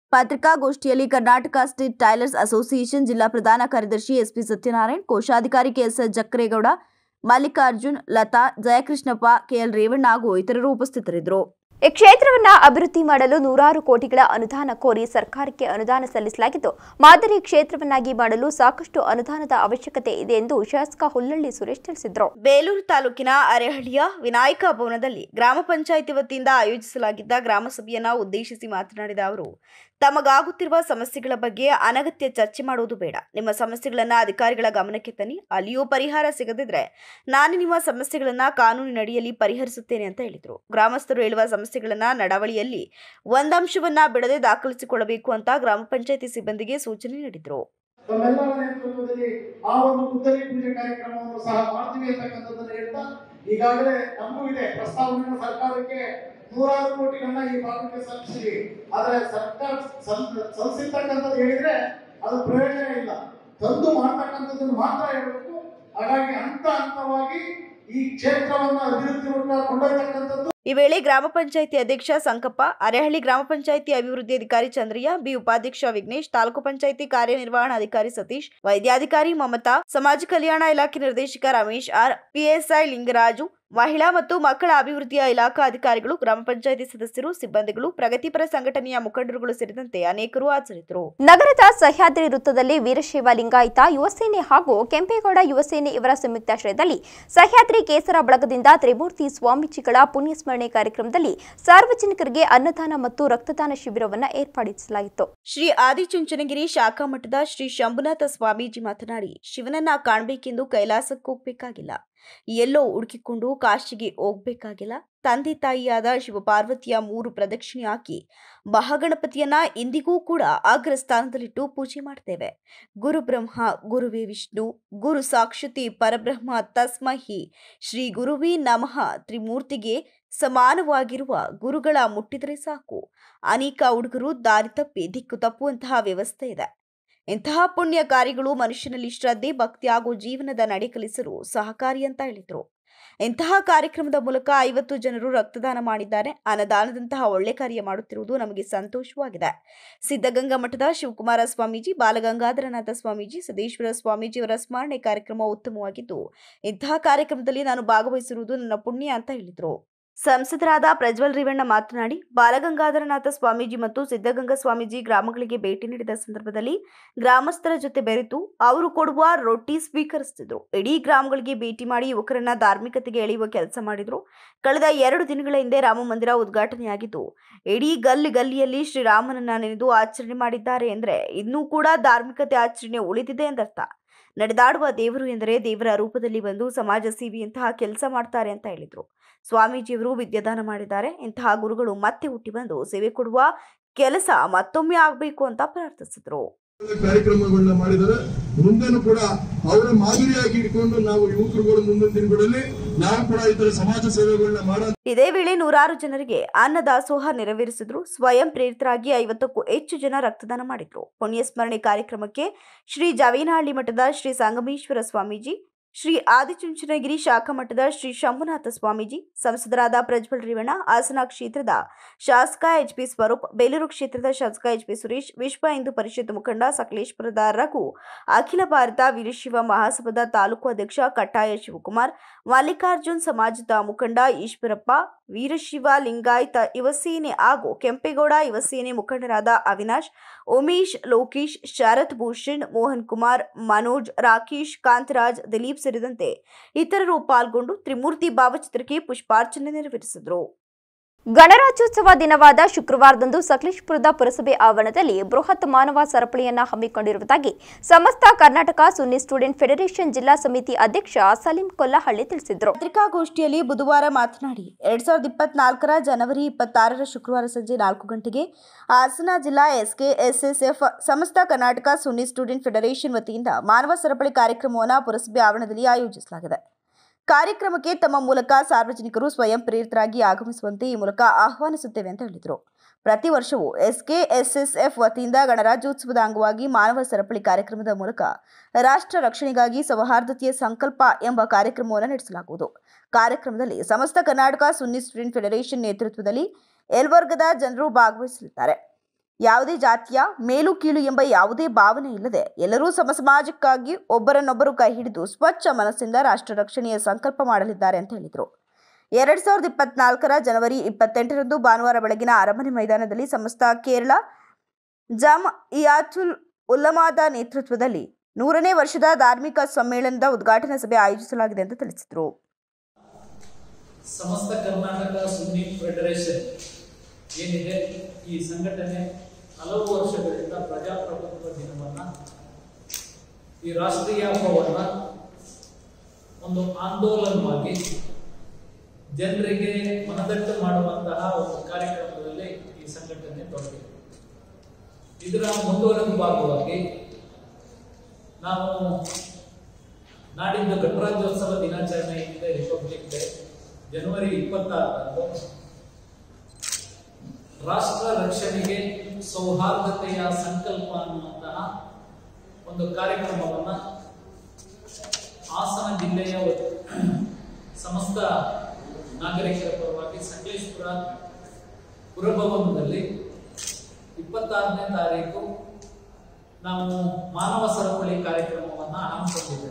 [SPEAKER 2] ಪತ್ರಿಕಾಗೋಷ್ಠಿಯಲ್ಲಿ ಕರ್ನಾಟಕ ಸ್ಟೇಟ್ ಟೈಲರ್ಸ್ ಅಸೋಸಿಯೇಷನ್ ಜಿಲ್ಲಾ ಪ್ರಧಾನ ಕಾರ್ಯದರ್ಶಿ ಎಸ್ಪಿ ಸತ್ಯನಾರಾಯಣ್ ಕೋಶಾಧಿಕಾರಿ ಕೆಎಸ್ ಜಕ್ಕರೇಗೌಡ ಮಲ್ಲಿಕಾರ್ಜುನ್ ಲತಾ ಜಯಕೃಷ್ಣಪ್ಪ ಕೆಎಲ್ ರೇವಣ್ಣ ಹಾಗೂ ಇತರರು ಉಪಸ್ಥಿತರಿದ್ದರು
[SPEAKER 1] ಈ ಕ್ಷೇತ್ರವನ್ನ ಅಭಿವೃದ್ಧಿ ಮಾಡಲು ನೂರಾರು ಕೋಟಿಗಳ ಅನುದಾನ ಕೋರಿ ಸರ್ಕಾರಕ್ಕೆ ಅನುದಾನ ಸಲ್ಲಿಸಲಾಗಿದ್ದು ಮಾದರಿ ಕ್ಷೇತ್ರವನ್ನಾಗಿ ಮಾಡಲು ಸಾಕಷ್ಟು ಅನುದಾನದ ಅವಶ್ಯಕತೆ ಇದೆ ಎಂದು ಶಾಸಕ ಹುಲ್ಲಳ್ಳಿ ಸುರೇಶ್ ತಿಳಿಸಿದರು
[SPEAKER 2] ಬೇಲೂರು ತಾಲೂಕಿನ ಅರೆಹಳ್ಳಿಯ ವಿನಾಯಕ ಭವನದಲ್ಲಿ ಗ್ರಾಮ ಪಂಚಾಯಿತಿ ವತಿಯಿಂದ ಆಯೋಜಿಸಲಾಗಿದ್ದ ಗ್ರಾಮ ಸಭೆಯನ್ನ ಉದ್ದೇಶಿಸಿ ಮಾತನಾಡಿದ ಅವರು ತಮಗಾಗುತ್ತಿರುವ ಸಮಸ್ಯೆಗಳ ಬಗ್ಗೆ ಅನಗತ್ಯ ಚರ್ಚೆ ಮಾಡುವುದು ಬೇಡ ನಿಮ್ಮ ಸಮಸ್ಯೆಗಳನ್ನ ಅಧಿಕಾರಿಗಳ ಗಮನಕ್ಕೆ ತನ್ನಿ ಅಲ್ಲಿಯೂ ಪರಿಹಾರ ಸಿಗದಿದ್ರೆ ನಾನು ನಿಮ್ಮ ಸಮಸ್ಯೆಗಳನ್ನ ಕಾನೂನಿನಡಿಯಲ್ಲಿ ಪರಿಹರಿಸುತ್ತೇನೆ ಅಂತ ಹೇಳಿದರು ಗ್ರಾಮಸ್ಥರು ಹೇಳುವ ಸಮಸ್ಯೆಗಳನ್ನ ನಡವಳಿಯಲ್ಲಿ ಒಂದಂಶವನ್ನ ಬಿಡದೆ ದಾಖಲಿಸಿಕೊಳ್ಳಬೇಕು ಅಂತ ಗ್ರಾಮ ಪಂಚಾಯಿತಿ ಸಿಬ್ಬಂದಿಗೆ ಸೂಚನೆ ನೀಡಿದರು
[SPEAKER 9] ತಮ್ಮೆಲ್ಲರ ನೇತೃತ್ವದಲ್ಲಿ ಆ ಒಂದು ಗುದ್ದಲಿ ಪೂಜೆ ಕಾರ್ಯಕ್ರಮವನ್ನು ಸಹ ಮಾಡ್ತೀವಿ ಅಂತಕ್ಕಂಥದ್ದನ್ನು ಹೇಳ್ತಾ ಈಗಾಗಲೇ ನಮಗೂ ಇದೆ ಪ್ರಸ್ತಾವನೆಯನ್ನು ಸರ್ಕಾರಕ್ಕೆ ನೂರಾರು ಕೋಟಿಗಳನ್ನ ಈ ಭಾಗಕ್ಕೆ ಸಲ್ಲಿಸಿವಿ ಆದ್ರೆ ಸರ್ಕಾರ ಸಲ್- ಸಲ್ಲಿಸಿರ್ತಕ್ಕಂಥದ್ದು ಹೇಳಿದ್ರೆ ಅದು ಪ್ರಯೋಜನ ಇಲ್ಲ ತಂದು ಮಾಡ್ತಕ್ಕಂಥದ್ದನ್ನು ಮಾತ್ರ ಹೇಳಬೇಕು ಹಾಗಾಗಿ ಹಂತ ಹಂತವಾಗಿ ಈ ಕ್ಷೇತ್ರವನ್ನು ಅಭಿವೃದ್ಧಿ ಕೊಂಡೊಯ್ತಕ್ಕಂಥದ್ದು
[SPEAKER 2] ಈ ವೇಳೆ ಗ್ರಾಮ ಪಂಚಾಯಿತಿ ಅಧ್ಯಕ್ಷ ಸಂಕಪ್ಪ ಅರೆಹಳ್ಳಿ ಗ್ರಾಮ ಪಂಚಾಯಿತಿ ಅಭಿವೃದ್ಧಿ ಅಧಿಕಾರಿ ಚಂದ್ರಯ್ಯ ಬಿ ಉಪಾಧ್ಯಕ್ಷ ವಿಘ್ನೇಶ್ ತಾಲೂಕು ಪಂಚಾಯಿತಿ ಕಾರ್ಯನಿರ್ವಹಣಾಧಿಕಾರಿ ಸತೀಶ್ ವೈದ್ಯಾಧಿಕಾರಿ ಮಮತಾ ಸಮಾಜ ಕಲ್ಯಾಣ ಇಲಾಖೆ ನಿರ್ದೇಶಕ ರಮೇಶ್ ಆರ್ ಪಿಎಸ್ಐ ಲಿಂಗರಾಜು ಮಹಿಳಾ ಮತ್ತು ಮಕ್ಕಳ ಅಭಿವೃದ್ಧಿಯ ಇಲಾಖಾ ಅಧಿಕಾರಿಗಳು ಗ್ರಾಮ ಪಂಚಾಯಿತಿ ಸದಸ್ಯರು ಸಿಬ್ಬಂದಿಗಳು ಪ್ರಗತಿಪರ ಸಂಘಟನೆಯ ಮುಖಂಡರುಗಳು ಸೇರಿದಂತೆ ಅನೇಕರು ಹಾಜರಿದ್ದರು
[SPEAKER 1] ನಗರದ ಸಹ್ಯಾದ್ರಿ ವೃತ್ತದಲ್ಲಿ ವೀರಶೈವ ಲಿಂಗಾಯತ ಯುವಸೇನೆ ಹಾಗೂ ಕೆಂಪೇಗೌಡ ಯುವಸೇನೆ ಇವರ ಸಂಯುಕ್ತಾಶ್ರಯದಲ್ಲಿ ಸಹ್ಯಾದ್ರಿ ಕೇಸರ ಬಳಗದಿಂದ ತ್ರಿಮೂರ್ತಿ ಸ್ವಾಮೀಜಿಗಳ ಪುಣ್ಯಸ್ಮರಣೆ ಕಾರ್ಯಕ್ರಮದಲ್ಲಿ ಸಾರ್ವಜನಿಕರಿಗೆ ಅನ್ನದಾನ ಮತ್ತು ರಕ್ತದಾನ ಶಿಬಿರವನ್ನು ಏರ್ಪಡಿಸಲಾಗಿತ್ತು
[SPEAKER 2] ಶ್ರೀ ಆದಿಚುಂಚನಗಿರಿ ಶಾಖಾ ಮಠದ ಶ್ರೀ ಶಂಭುನಾಥ ಸ್ವಾಮೀಜಿ ಮಾತನಾಡಿ ಶಿವನನ್ನ ಕಾಣಬೇಕೆಂದು ಕೈಲಾಸಕ್ಕೆ ಹೋಗ್ಬೇಕಾಗಿಲ್ಲ ಎಲ್ಲೋ ಹುಡುಕಿಕೊಂಡು ಕಾಶಿಗೆ ಹೋಗ್ಬೇಕಾಗಿಲ್ಲ ತಂದೆ ತಾಯಿಯಾದ ಶಿವಪಾರ್ವತಿಯ ಮೂರು ಪ್ರದಕ್ಷಿಣೆ ಹಾಕಿ ಮಹಾಗಣಪತಿಯನ್ನ ಇಂದಿಗೂ ಕೂಡ ಅಗ್ರ ಸ್ಥಾನದಲ್ಲಿಟ್ಟು ಪೂಜೆ ಮಾಡ್ತೇವೆ ಗುರು ಬ್ರಹ್ಮ ಗುರುವೇ ವಿಷ್ಣು ಗುರು ಸಾಕ್ಷಾತಿ ಪರಬ್ರಹ್ಮ ತಸ್ಮಹಿ ಶ್ರೀ ಗುರುವೇ ನಮಃ ತ್ರಿಮೂರ್ತಿಗೆ ಸಮಾನವಾಗಿರುವ ಗುರುಗಳ ಮುಟ್ಟಿದರೆ ಸಾಕು ಅನೇಕ ಹುಡುಗರು ದಾರಿ ತಪ್ಪಿ ದಿಕ್ಕು ತಪ್ಪುವಂತಹ ವ್ಯವಸ್ಥೆ ಇದೆ ಇಂತಹ ಪುಣ್ಯ ಕಾರ್ಯಗಳು ಮನುಷ್ಯನಲ್ಲಿ ಶ್ರದ್ಧೆ ಭಕ್ತಿ ಹಾಗೂ ಜೀವನದ ನಡೆ ಕಲಿಸಲು ಸಹಕಾರಿ ಅಂತ ಹೇಳಿದ್ರು ಇಂತಹ ಕಾರ್ಯಕ್ರಮದ ಮೂಲಕ ಐವತ್ತು ಜನರು ರಕ್ತದಾನ ಮಾಡಿದ್ದಾರೆ ಅನ್ನದಾನದಂತಹ ಒಳ್ಳೆ ಕಾರ್ಯ ಮಾಡುತ್ತಿರುವುದು ನಮಗೆ ಸಂತೋಷವಾಗಿದೆ ಸಿದ್ಧಗಂಗಾ ಮಠದ ಶಿವಕುಮಾರ ಸ್ವಾಮೀಜಿ ಬಾಲಗಂಗಾಧರನಾಥ ಸ್ವಾಮೀಜಿ ಸದೇಶ್ವರ ಸ್ವಾಮೀಜಿಯವರ ಸ್ಮರಣೆ ಕಾರ್ಯಕ್ರಮ ಉತ್ತಮವಾಗಿದ್ದು ಇಂತಹ ಕಾರ್ಯಕ್ರಮದಲ್ಲಿ ನಾನು ಭಾಗವಹಿಸಿರುವುದು ನನ್ನ ಪುಣ್ಯ ಅಂತ ಹೇಳಿದರು ಸಂಸದರಾದ ಪ್ರಜ್ವಲ್ ರೇವಣ್ಣ ಮಾತನಾಡಿ ಬಾಲಗಂಗಾಧರನಾಥ ಸ್ವಾಮೀಜಿ ಮತ್ತು ಸಿದ್ಧಗಂಗಾ ಸ್ವಾಮೀಜಿ ಗ್ರಾಮಗಳಿಗೆ ಭೇಟಿ ನೀಡಿದ ಸಂದರ್ಭದಲ್ಲಿ ಗ್ರಾಮಸ್ಥರ ಜೊತೆ ಬೆರೆತು ಅವರು ಕೊಡುವ ರೊಟ್ಟಿ ಸ್ವೀಕರಿಸುತ್ತಿದ್ರು ಇಡೀ ಗ್ರಾಮಗಳಿಗೆ ಭೇಟಿ ಮಾಡಿ ಯುವಕರನ್ನ ಧಾರ್ಮಿಕತೆಗೆ ಎಳೆಯುವ ಕೆಲಸ ಮಾಡಿದ್ರು ಕಳೆದ ಎರಡು ದಿನಗಳ ಹಿಂದೆ ರಾಮ ಮಂದಿರ ಉದ್ಘಾಟನೆಯಾಗಿದ್ದು ಇಡೀ ಗಲ್ಲಿ ಗಲ್ಲಿಯಲ್ಲಿ ಶ್ರೀರಾಮನನ್ನ ನೆನೆದು ಆಚರಣೆ ಮಾಡಿದ್ದಾರೆ ಎಂದ್ರೆ ಇನ್ನೂ ಕೂಡ ಧಾರ್ಮಿಕತೆ ಆಚರಣೆ ಉಳಿದಿದೆ ಎಂದರ್ಥ ನಡೆದಾಡುವ ದೇವರು ಎಂದರೆ ದೇವರ ರೂಪದಲ್ಲಿ ಬಂದು ಸಮಾಜ ಸೇವೆಯಂತಹ ಕೆಲಸ ಮಾಡ್ತಾರೆ ಅಂತ ಹೇಳಿದ್ರು ಸ್ವಾಮೀಜಿಯವರು ವಿದ್ಯಾದಾನ ಮಾಡಿದ್ದಾರೆ ಇಂತಹ ಗುರುಗಳು ಮತ್ತೆ ಹುಟ್ಟಿ ಬಂದು ಸೇವೆ ಕೊಡುವ ಕೆಲಸ ಮತ್ತೊಮ್ಮೆ ಆಗಬೇಕು ಅಂತ ಪ್ರಾರ್ಥಿಸಿದ್ರು
[SPEAKER 10] ಕಾರ್ಯಕ್ರಮಗಳನ್ನ ಮಾಡಿದರೆ ಮುಂದೆನೂ ಕೂಡ ಅವರ ಮಾದರಿಯಾಗಿ ಇಟ್ಕೊಂಡು ನಾವು ಯುವಕರುಗಳು ಮುಂದಿನ ದಿನಗಳಲ್ಲಿ ನಾವು ಕೂಡ ಈ ತರ ಸಮಾಜ ಸೇವೆಗಳನ್ನ ಮಾಡ
[SPEAKER 2] ಇದೇ ವೇಳೆ ನೂರಾರು ಜನರಿಗೆ ಅನ್ನದಾಸೋಹ ನೆರವೇರಿಸಿದ್ರು ಸ್ವಯಂ ಪ್ರೇರಿತರಾಗಿ ಐವತ್ತಕ್ಕೂ ಹೆಚ್ಚು ಜನ ರಕ್ತದಾನ ಮಾಡಿದ್ರು ಪುಣ್ಯಸ್ಮರಣೆ ಕಾರ್ಯಕ್ರಮಕ್ಕೆ ಶ್ರೀ ಜವೇನಹಳ್ಳಿ ಮಠದ ಶ್ರೀ ಸಂಗಮೇಶ್ವರ ಸ್ವಾಮೀಜಿ ಶ್ರೀ ಆದಿಚುಂಚನಗಿರಿ ಶಾಖಾ ಮಠದ ಶ್ರೀ ಶಂಭುನಾಥ ಸ್ವಾಮೀಜಿ ಸಂಸದರಾದ ಪ್ರಜ್ವಲ್ ರೇವಣ್ಣ ಹಾಸನ ಕ್ಷೇತ್ರದ ಶಾಸಕ ಎಚ್ ಪಿ ಸ್ವರೂಪ್ ಬೇಲೂರು ಕ್ಷೇತ್ರದ ಶಾಸಕ ಎಚ್ ಪಿ ಸುರೇಶ್ ವಿಶ್ವ ಹಿಂದೂ ಪರಿಷತ್ ಮುಖಂಡ ಸಕಲೇಶ್ಪುರದ ರಘು ಅಖಿಲ ಭಾರತ ವೀರಶೈವ ಮಹಾಸಭಾದ ತಾಲೂಕು ಅಧ್ಯಕ್ಷ ಕಟ್ಟಾಯ ಶಿವಕುಮಾರ್ ಮಲ್ಲಿಕಾರ್ಜುನ್ ಸಮಾಜದ ಮುಖಂಡ ಈಶ್ವರಪ್ಪ ವೀರಶಿವ ಲಿಂಗಾಯತ ಯುವಸೇನೆ ಹಾಗೂ ಕೆಂಪೇಗೌಡ ಯುವಸೇನೆ ಮುಖಂಡರಾದ ಅವಿನಾಶ್ ಉಮೇಶ್ ಲೋಕೇಶ್ ಶರತ್ ಭೂಷಣ್ ಮೋಹನ್ ಕುಮಾರ್ ಮನೋಜ್ ರಾಕೇಶ್ ಕಾಂತರಾಜ್ ದಿಲೀಪ್ ಸೇರಿದಂತೆ ಇತರರು ಪಾಲ್ಗೊಂಡು ತ್ರಿಮೂರ್ತಿ ಭಾವಚಿತ್ರಕ್ಕೆ ಪುಷ್ಪಾರ್ಚನೆ ನೆರವೇರಿಸಿದರು
[SPEAKER 1] ಗಣರಾಜ್ಯೋತ್ಸವ ದಿನವಾದ ಶುಕ್ರವಾರದಂದು ಸಕಲೇಶಪುರದ ಪುರಸಭೆ ಆವರಣದಲ್ಲಿ ಬೃಹತ್ ಮಾನವ ಸರಪಳಿಯನ್ನ ಹಮ್ಮಿಕೊಂಡಿರುವುದಾಗಿ ಸಮಸ್ತ ಕರ್ನಾಟಕ ಸುನ್ನಿ ಸ್ಟೂಡೆಂಟ್ ಫೆಡರೇಷನ್ ಜಿಲ್ಲಾ ಸಮಿತಿ ಅಧ್ಯಕ್ಷ ಸಲೀಂ ಕೊಲ್ಲಹಳ್ಳಿ ತಿಳಿಸಿದರು
[SPEAKER 2] ಪತ್ರಿಕಾಗೋಷ್ಠಿಯಲ್ಲಿ ಬುಧವಾರ ಮಾತನಾಡಿ ಎರಡ್ ಸಾವಿರದ ಇಪ್ಪತ್ನಾಲ್ಕರ ಜನವರಿ ಇಪ್ಪತ್ತಾರರ ಶುಕ್ರವಾರ ಸಂಜೆ ನಾಲ್ಕು ಗಂಟೆಗೆ ಹಾಸನ ಜಿಲ್ಲಾ ಎಸ್ಕೆ ಎಸ್ಎಸ್ಎಫ್ ಸಮಸ್ತ ಕರ್ನಾಟಕ ಸುನ್ನಿ ಸ್ಟೂಡೆಂಟ್ ಫೆಡರೇಷನ್ ವತಿಯಿಂದ ಮಾನವ ಸರಪಳಿ ಕಾರ್ಯಕ್ರಮವನ್ನು ಪುರಸಭೆ ಆವರಣದಲ್ಲಿ ಆಯೋಜಿಸಲಾಗಿದೆ ಕಾರ್ಯಕ್ರಮಕ್ಕೆ ತಮ್ಮ ಮೂಲಕ ಸಾರ್ವಜನಿಕರು ಸ್ವಯಂ ಪ್ರೇರಿತರಾಗಿ ಆಗಮಿಸುವಂತೆ ಈ ಮೂಲಕ ಆಹ್ವಾನಿಸುತ್ತೇವೆ ಅಂತ ಹೇಳಿದರು ಪ್ರತಿ ವರ್ಷವೂ ಎಸ್ಕೆ ಎಸ್ಎಸ್ಎಫ್ ವತಿಯಿಂದ ಗಣರಾಜ್ಯೋತ್ಸವದ ಅಂಗವಾಗಿ ಮಾನವ ಸರಪಳಿ ಕಾರ್ಯಕ್ರಮದ ಮೂಲಕ ರಾಷ್ಟ್ರ ರಕ್ಷಣೆಗಾಗಿ ಸೌಹಾರ್ದತೆಯ ಸಂಕಲ್ಪ ಎಂಬ ಕಾರ್ಯಕ್ರಮವನ್ನು ನಡೆಸಲಾಗುವುದು ಕಾರ್ಯಕ್ರಮದಲ್ಲಿ Samastha Karnataka Sunni student federation ನೇತೃತ್ವದಲ್ಲಿ ಎಲ್ ವರ್ಗದ ಜನರು ಭಾಗವಹಿಸಲಿದ್ದಾರೆ ಯಾವುದೇ ಜಾತಿಯ ಮೇಲು ಕೀಳು ಎಂಬ ಯಾವುದೇ ಭಾವನೆ ಇಲ್ಲದೆ ಎಲ್ಲರೂ ಸಮ ಸಮಾಜಕ್ಕಾಗಿ ಒಬ್ಬರನ್ನೊಬ್ಬರು ಕೈ ಹಿಡಿದು ಸ್ವಚ್ಛ ಮನಸ್ಸಿಂದ ರಾಷ್ಟ್ರ ರಕ್ಷಣೆಯ ಸಂಕಲ್ಪ ಮಾಡಲಿದ್ದಾರೆ ಅಂತ ಹೇಳಿದರು ಎರಡ್ ಸಾವಿರದ ಇಪ್ಪತ್ನಾಲ್ಕರ ಜನವರಿ ಇಪ್ಪತ್ತೆಂಟರಂದು ಭಾನುವಾರ ಬೆಳಗಿನ ಅರಮನೆ ಮೈದಾನದಲ್ಲಿ ಸಮಸ್ತ ಕೇರಳ ಜಾಮ್ ಇಯಾತುಲ್ ಉಲ್ಲಮಾದ ನೇತೃತ್ವದಲ್ಲಿ ನೂರನೇ ವರ್ಷದ ಧಾರ್ಮಿಕ ಸಮ್ಮೇಳನದ ಉದ್ಘಾಟನಾ ಸಭೆ ಆಯೋಜಿಸಲಾಗಿದೆ ಎಂದು ತಿಳಿಸಿದರು
[SPEAKER 11] ಸಮಸ್ತ ಕರ್ನಾಟಕ ಸುನ್ನಿ ಫೆಡರೇಷನ್ ಏನಿದೆ ಈ ಸಂಘಟನೆ ಹಲವು ವರ್ಷಗಳಿಂದ ಪ್ರಜಾಪ್ರಭುತ್ವ ದಿನವನ್ನ ಈ ರಾಷ್ಟ್ರೀಯ ಹಬ್ಬವನ್ನ ಒಂದು ಆಂದೋಲನವಾಗಿ ಜನರಿಗೆ ಮನದಟ್ಟು ಮಾಡುವಂತಹ ಒಂದು ಕಾರ್ಯಕ್ರಮದಲ್ಲಿ ಈ ಸಂಘಟನೆ ತೊಡಗಿದೆ ಇದರ ಮುಂದುವರೆದ ಭಾಗವಾಗಿ ನಾವು ನಾಡಿದ್ದು ಗಣರಾಜ್ಯೋತ್ಸವ ದಿನಾಚರಣೆ ಏನಿದೆ ರಿಪಬ್ಲಿಕ್ ಡೇ ಜನವರಿ ಇಪ್ಪತ್ತಾರರಂದು ರಾಷ್ಟ್ರ ರಕ್ಷಣೆಗೆ ಸೌಹಾರ್ದತೆಯ ಸಂಕಲ್ಪ ಅನ್ನುವಂತಹ ಒಂದು ಕಾರ್ಯಕ್ರಮವನ್ನ ಹಾಸನ ಜಿಲ್ಲೆಯ ಸಮಸ್ತ ನಾಗರಿಕರ ಪರವಾಗಿ ಸಕಲೇಶ್ಪುರ ಪುರಭವನದಲ್ಲಿ ಇಪ್ಪತ್ತಾರನೇ ತಾರೀಕು ನಾವು ಮಾನವ ಸರಪಳಿ ಕಾರ್ಯಕ್ರಮವನ್ನ ಹಮ್ಮಿಕೊಂಡಿದ್ದೇವೆ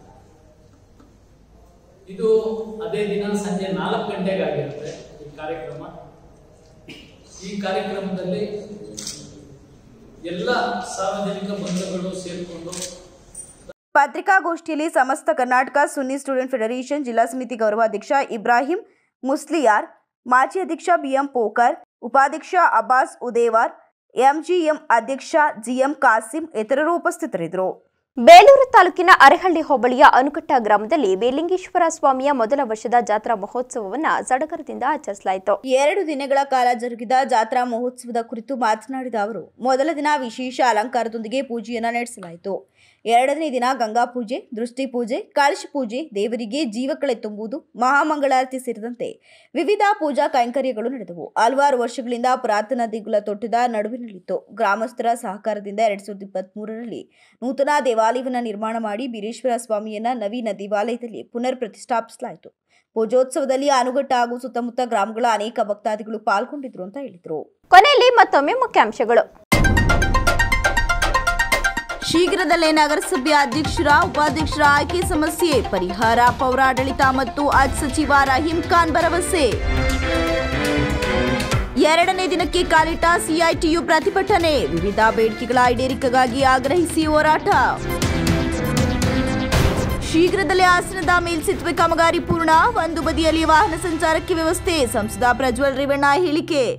[SPEAKER 11] ಇದು ಅದೇ ದಿನ ಸಂಜೆ ನಾಲ್ಕು ಗಂಟೆಗಾಗಿರುತ್ತೆ ಈ ಕಾರ್ಯಕ್ರಮ ಈ ಕಾರ್ಯಕ್ರಮದಲ್ಲಿ ಎಲ್ಲ ಸಾರ್ವಜನಿಕ ಬಂಧುಗಳು ಸೇರಿಕೊಂಡು
[SPEAKER 2] ಪತ್ರಿಕಾಗೋಷ್ಠಿಯಲ್ಲಿ ಸಮಸ್ತ ಕರ್ನಾಟಕ ಸುನ್ನಿ ಸ್ಟೂಡೆಂಟ್ ಫೆಡರೇಷನ್ ಜಿಲ್ಲಾ ಸಮಿತಿ ಗೌರವಾಧ್ಯಕ್ಷ ಇಬ್ರಾಹಿಂ ಮುಸ್ಲಿಯಾರ್ ಮಾಜಿ ಅಧ್ಯಕ್ಷ ಬಿಎಂ ಪೋಕರ್ ಉಪಾಧ್ಯಕ್ಷ ಅಬ್ಬಾಸ್ ಉದೇವಾರ್ ಎಂಜಿಎಂ ಅಧ್ಯಕ್ಷ ಜಿಎಂ ಕಾಸಿಂ ಇತರರು ಉಪಸ್ಥಿತರಿದ್ದರು
[SPEAKER 1] ಬೇಲೂರು ತಾಲೂಕಿನ ಅರೆಹಳ್ಳಿ ಹೋಬಳಿಯ ಅನುಕಟ್ಟ ಗ್ರಾಮದಲ್ಲಿ ಬೇಲಿಂಗೇಶ್ವರ ಸ್ವಾಮಿಯ ಮೊದಲ ವರ್ಷದ ಜಾತ್ರಾ ಮಹೋತ್ಸವವನ್ನು ಸಡಗರದಿಂದ ಆಚರಿಸಲಾಯಿತು
[SPEAKER 2] ಎರಡು ದಿನಗಳ ಕಾಲ ಜರುಗಿದ ಜಾತ್ರಾ ಮಹೋತ್ಸವದ ಕುರಿತು ಮಾತನಾಡಿದ ಅವರು ಮೊದಲ ದಿನ ವಿಶೇಷ ಅಲಂಕಾರದೊಂದಿಗೆ ಪೂಜೆಯನ್ನ ನಡೆಸಲಾಯಿತು ಎರಡನೇ ದಿನ ಗಂಗಾ ಪೂಜೆ ದೃಷ್ಟಿ ಪೂಜೆ ಕಾಳಶ ಪೂಜೆ ದೇವರಿಗೆ ಜೀವಕಳೆ ತುಂಬುವುದು ಮಹಾಮಂಗಳಾರತಿ ಸೇರಿದಂತೆ ವಿವಿಧ ಪೂಜಾ ಕೈಂಕರ್ಯಗಳು ನಡೆದವು ಹಲವಾರು ವರ್ಷಗಳಿಂದ ಪುರಾತನ ದೇಗುಲ ತೊಟ್ಟದ ನಡುವಿನಲ್ಲಿತ್ತು ಗ್ರಾಮಸ್ಥರ ಸಹಕಾರದಿಂದ ಎರಡ್ ಸಾವಿರದ ಇಪ್ಪತ್ತ್ ಮೂರರಲ್ಲಿ ನೂತನ ದೇವಾಲಯವನ್ನು ನಿರ್ಮಾಣ ಮಾಡಿ ಬೀರೇಶ್ವರ ಸ್ವಾಮಿಯನ್ನ ನವೀನ ದೇವಾಲಯದಲ್ಲಿ ಪುನರ್ ಪ್ರತಿಷ್ಠಾಪಿಸಲಾಯಿತು ಪೂಜೋತ್ಸವದಲ್ಲಿ ಆನುಗಟ್ಟ ಹಾಗೂ ಸುತ್ತಮುತ್ತ ಗ್ರಾಮಗಳ ಅನೇಕ ಭಕ್ತಾದಿಗಳು ಪಾಲ್ಗೊಂಡಿದ್ರು ಅಂತ ಹೇಳಿದರು
[SPEAKER 1] ಕೊನೆಯಲ್ಲಿ ಮತ್ತೊಮ್ಮೆ ಮುಖ್ಯಾಂಶಗಳು
[SPEAKER 2] ಶೀಘ್ರದಲ್ಲೇ ನಗರಸಭೆ ಅಧ್ಯಕ್ಷರ ಉಪಾಧ್ಯಕ್ಷರ ಆಯ್ಕೆ ಸಮಸ್ಯೆ ಪರಿಹಾರ ಪೌರಾಡಳಿತ ಮತ್ತು ಅಜ್ ಸಚಿವ ರಹೀಂ ಖಾನ್ ಭರವಸೆ ಎರಡನೇ ದಿನಕ್ಕೆ ಕಾಲಿಟ್ಟ ಸಿಐಟಿಯು ಪ್ರತಿಭಟನೆ ವಿವಿಧ ಬೇಡಿಕೆಗಳ ಈಡೇರಿಕೆಗಾಗಿ ಆಗ್ರಹಿಸಿ ಹೋರಾಟ ಶೀಘ್ರದಲ್ಲೇ ಹಾಸನದ ಮೇಲ್ಸೇತುವೆ ಕಾಮಗಾರಿ ಪೂರ್ಣ ಒಂದು ಬದಿಯಲ್ಲಿ ವಾಹನ ಸಂಚಾರಕ್ಕೆ ವ್ಯವಸ್ಥೆ ಸಂಸದ ಪ್ರಜ್ವಲ್ ರೇವಣ್ಣ ಹೇಳಿಕೆ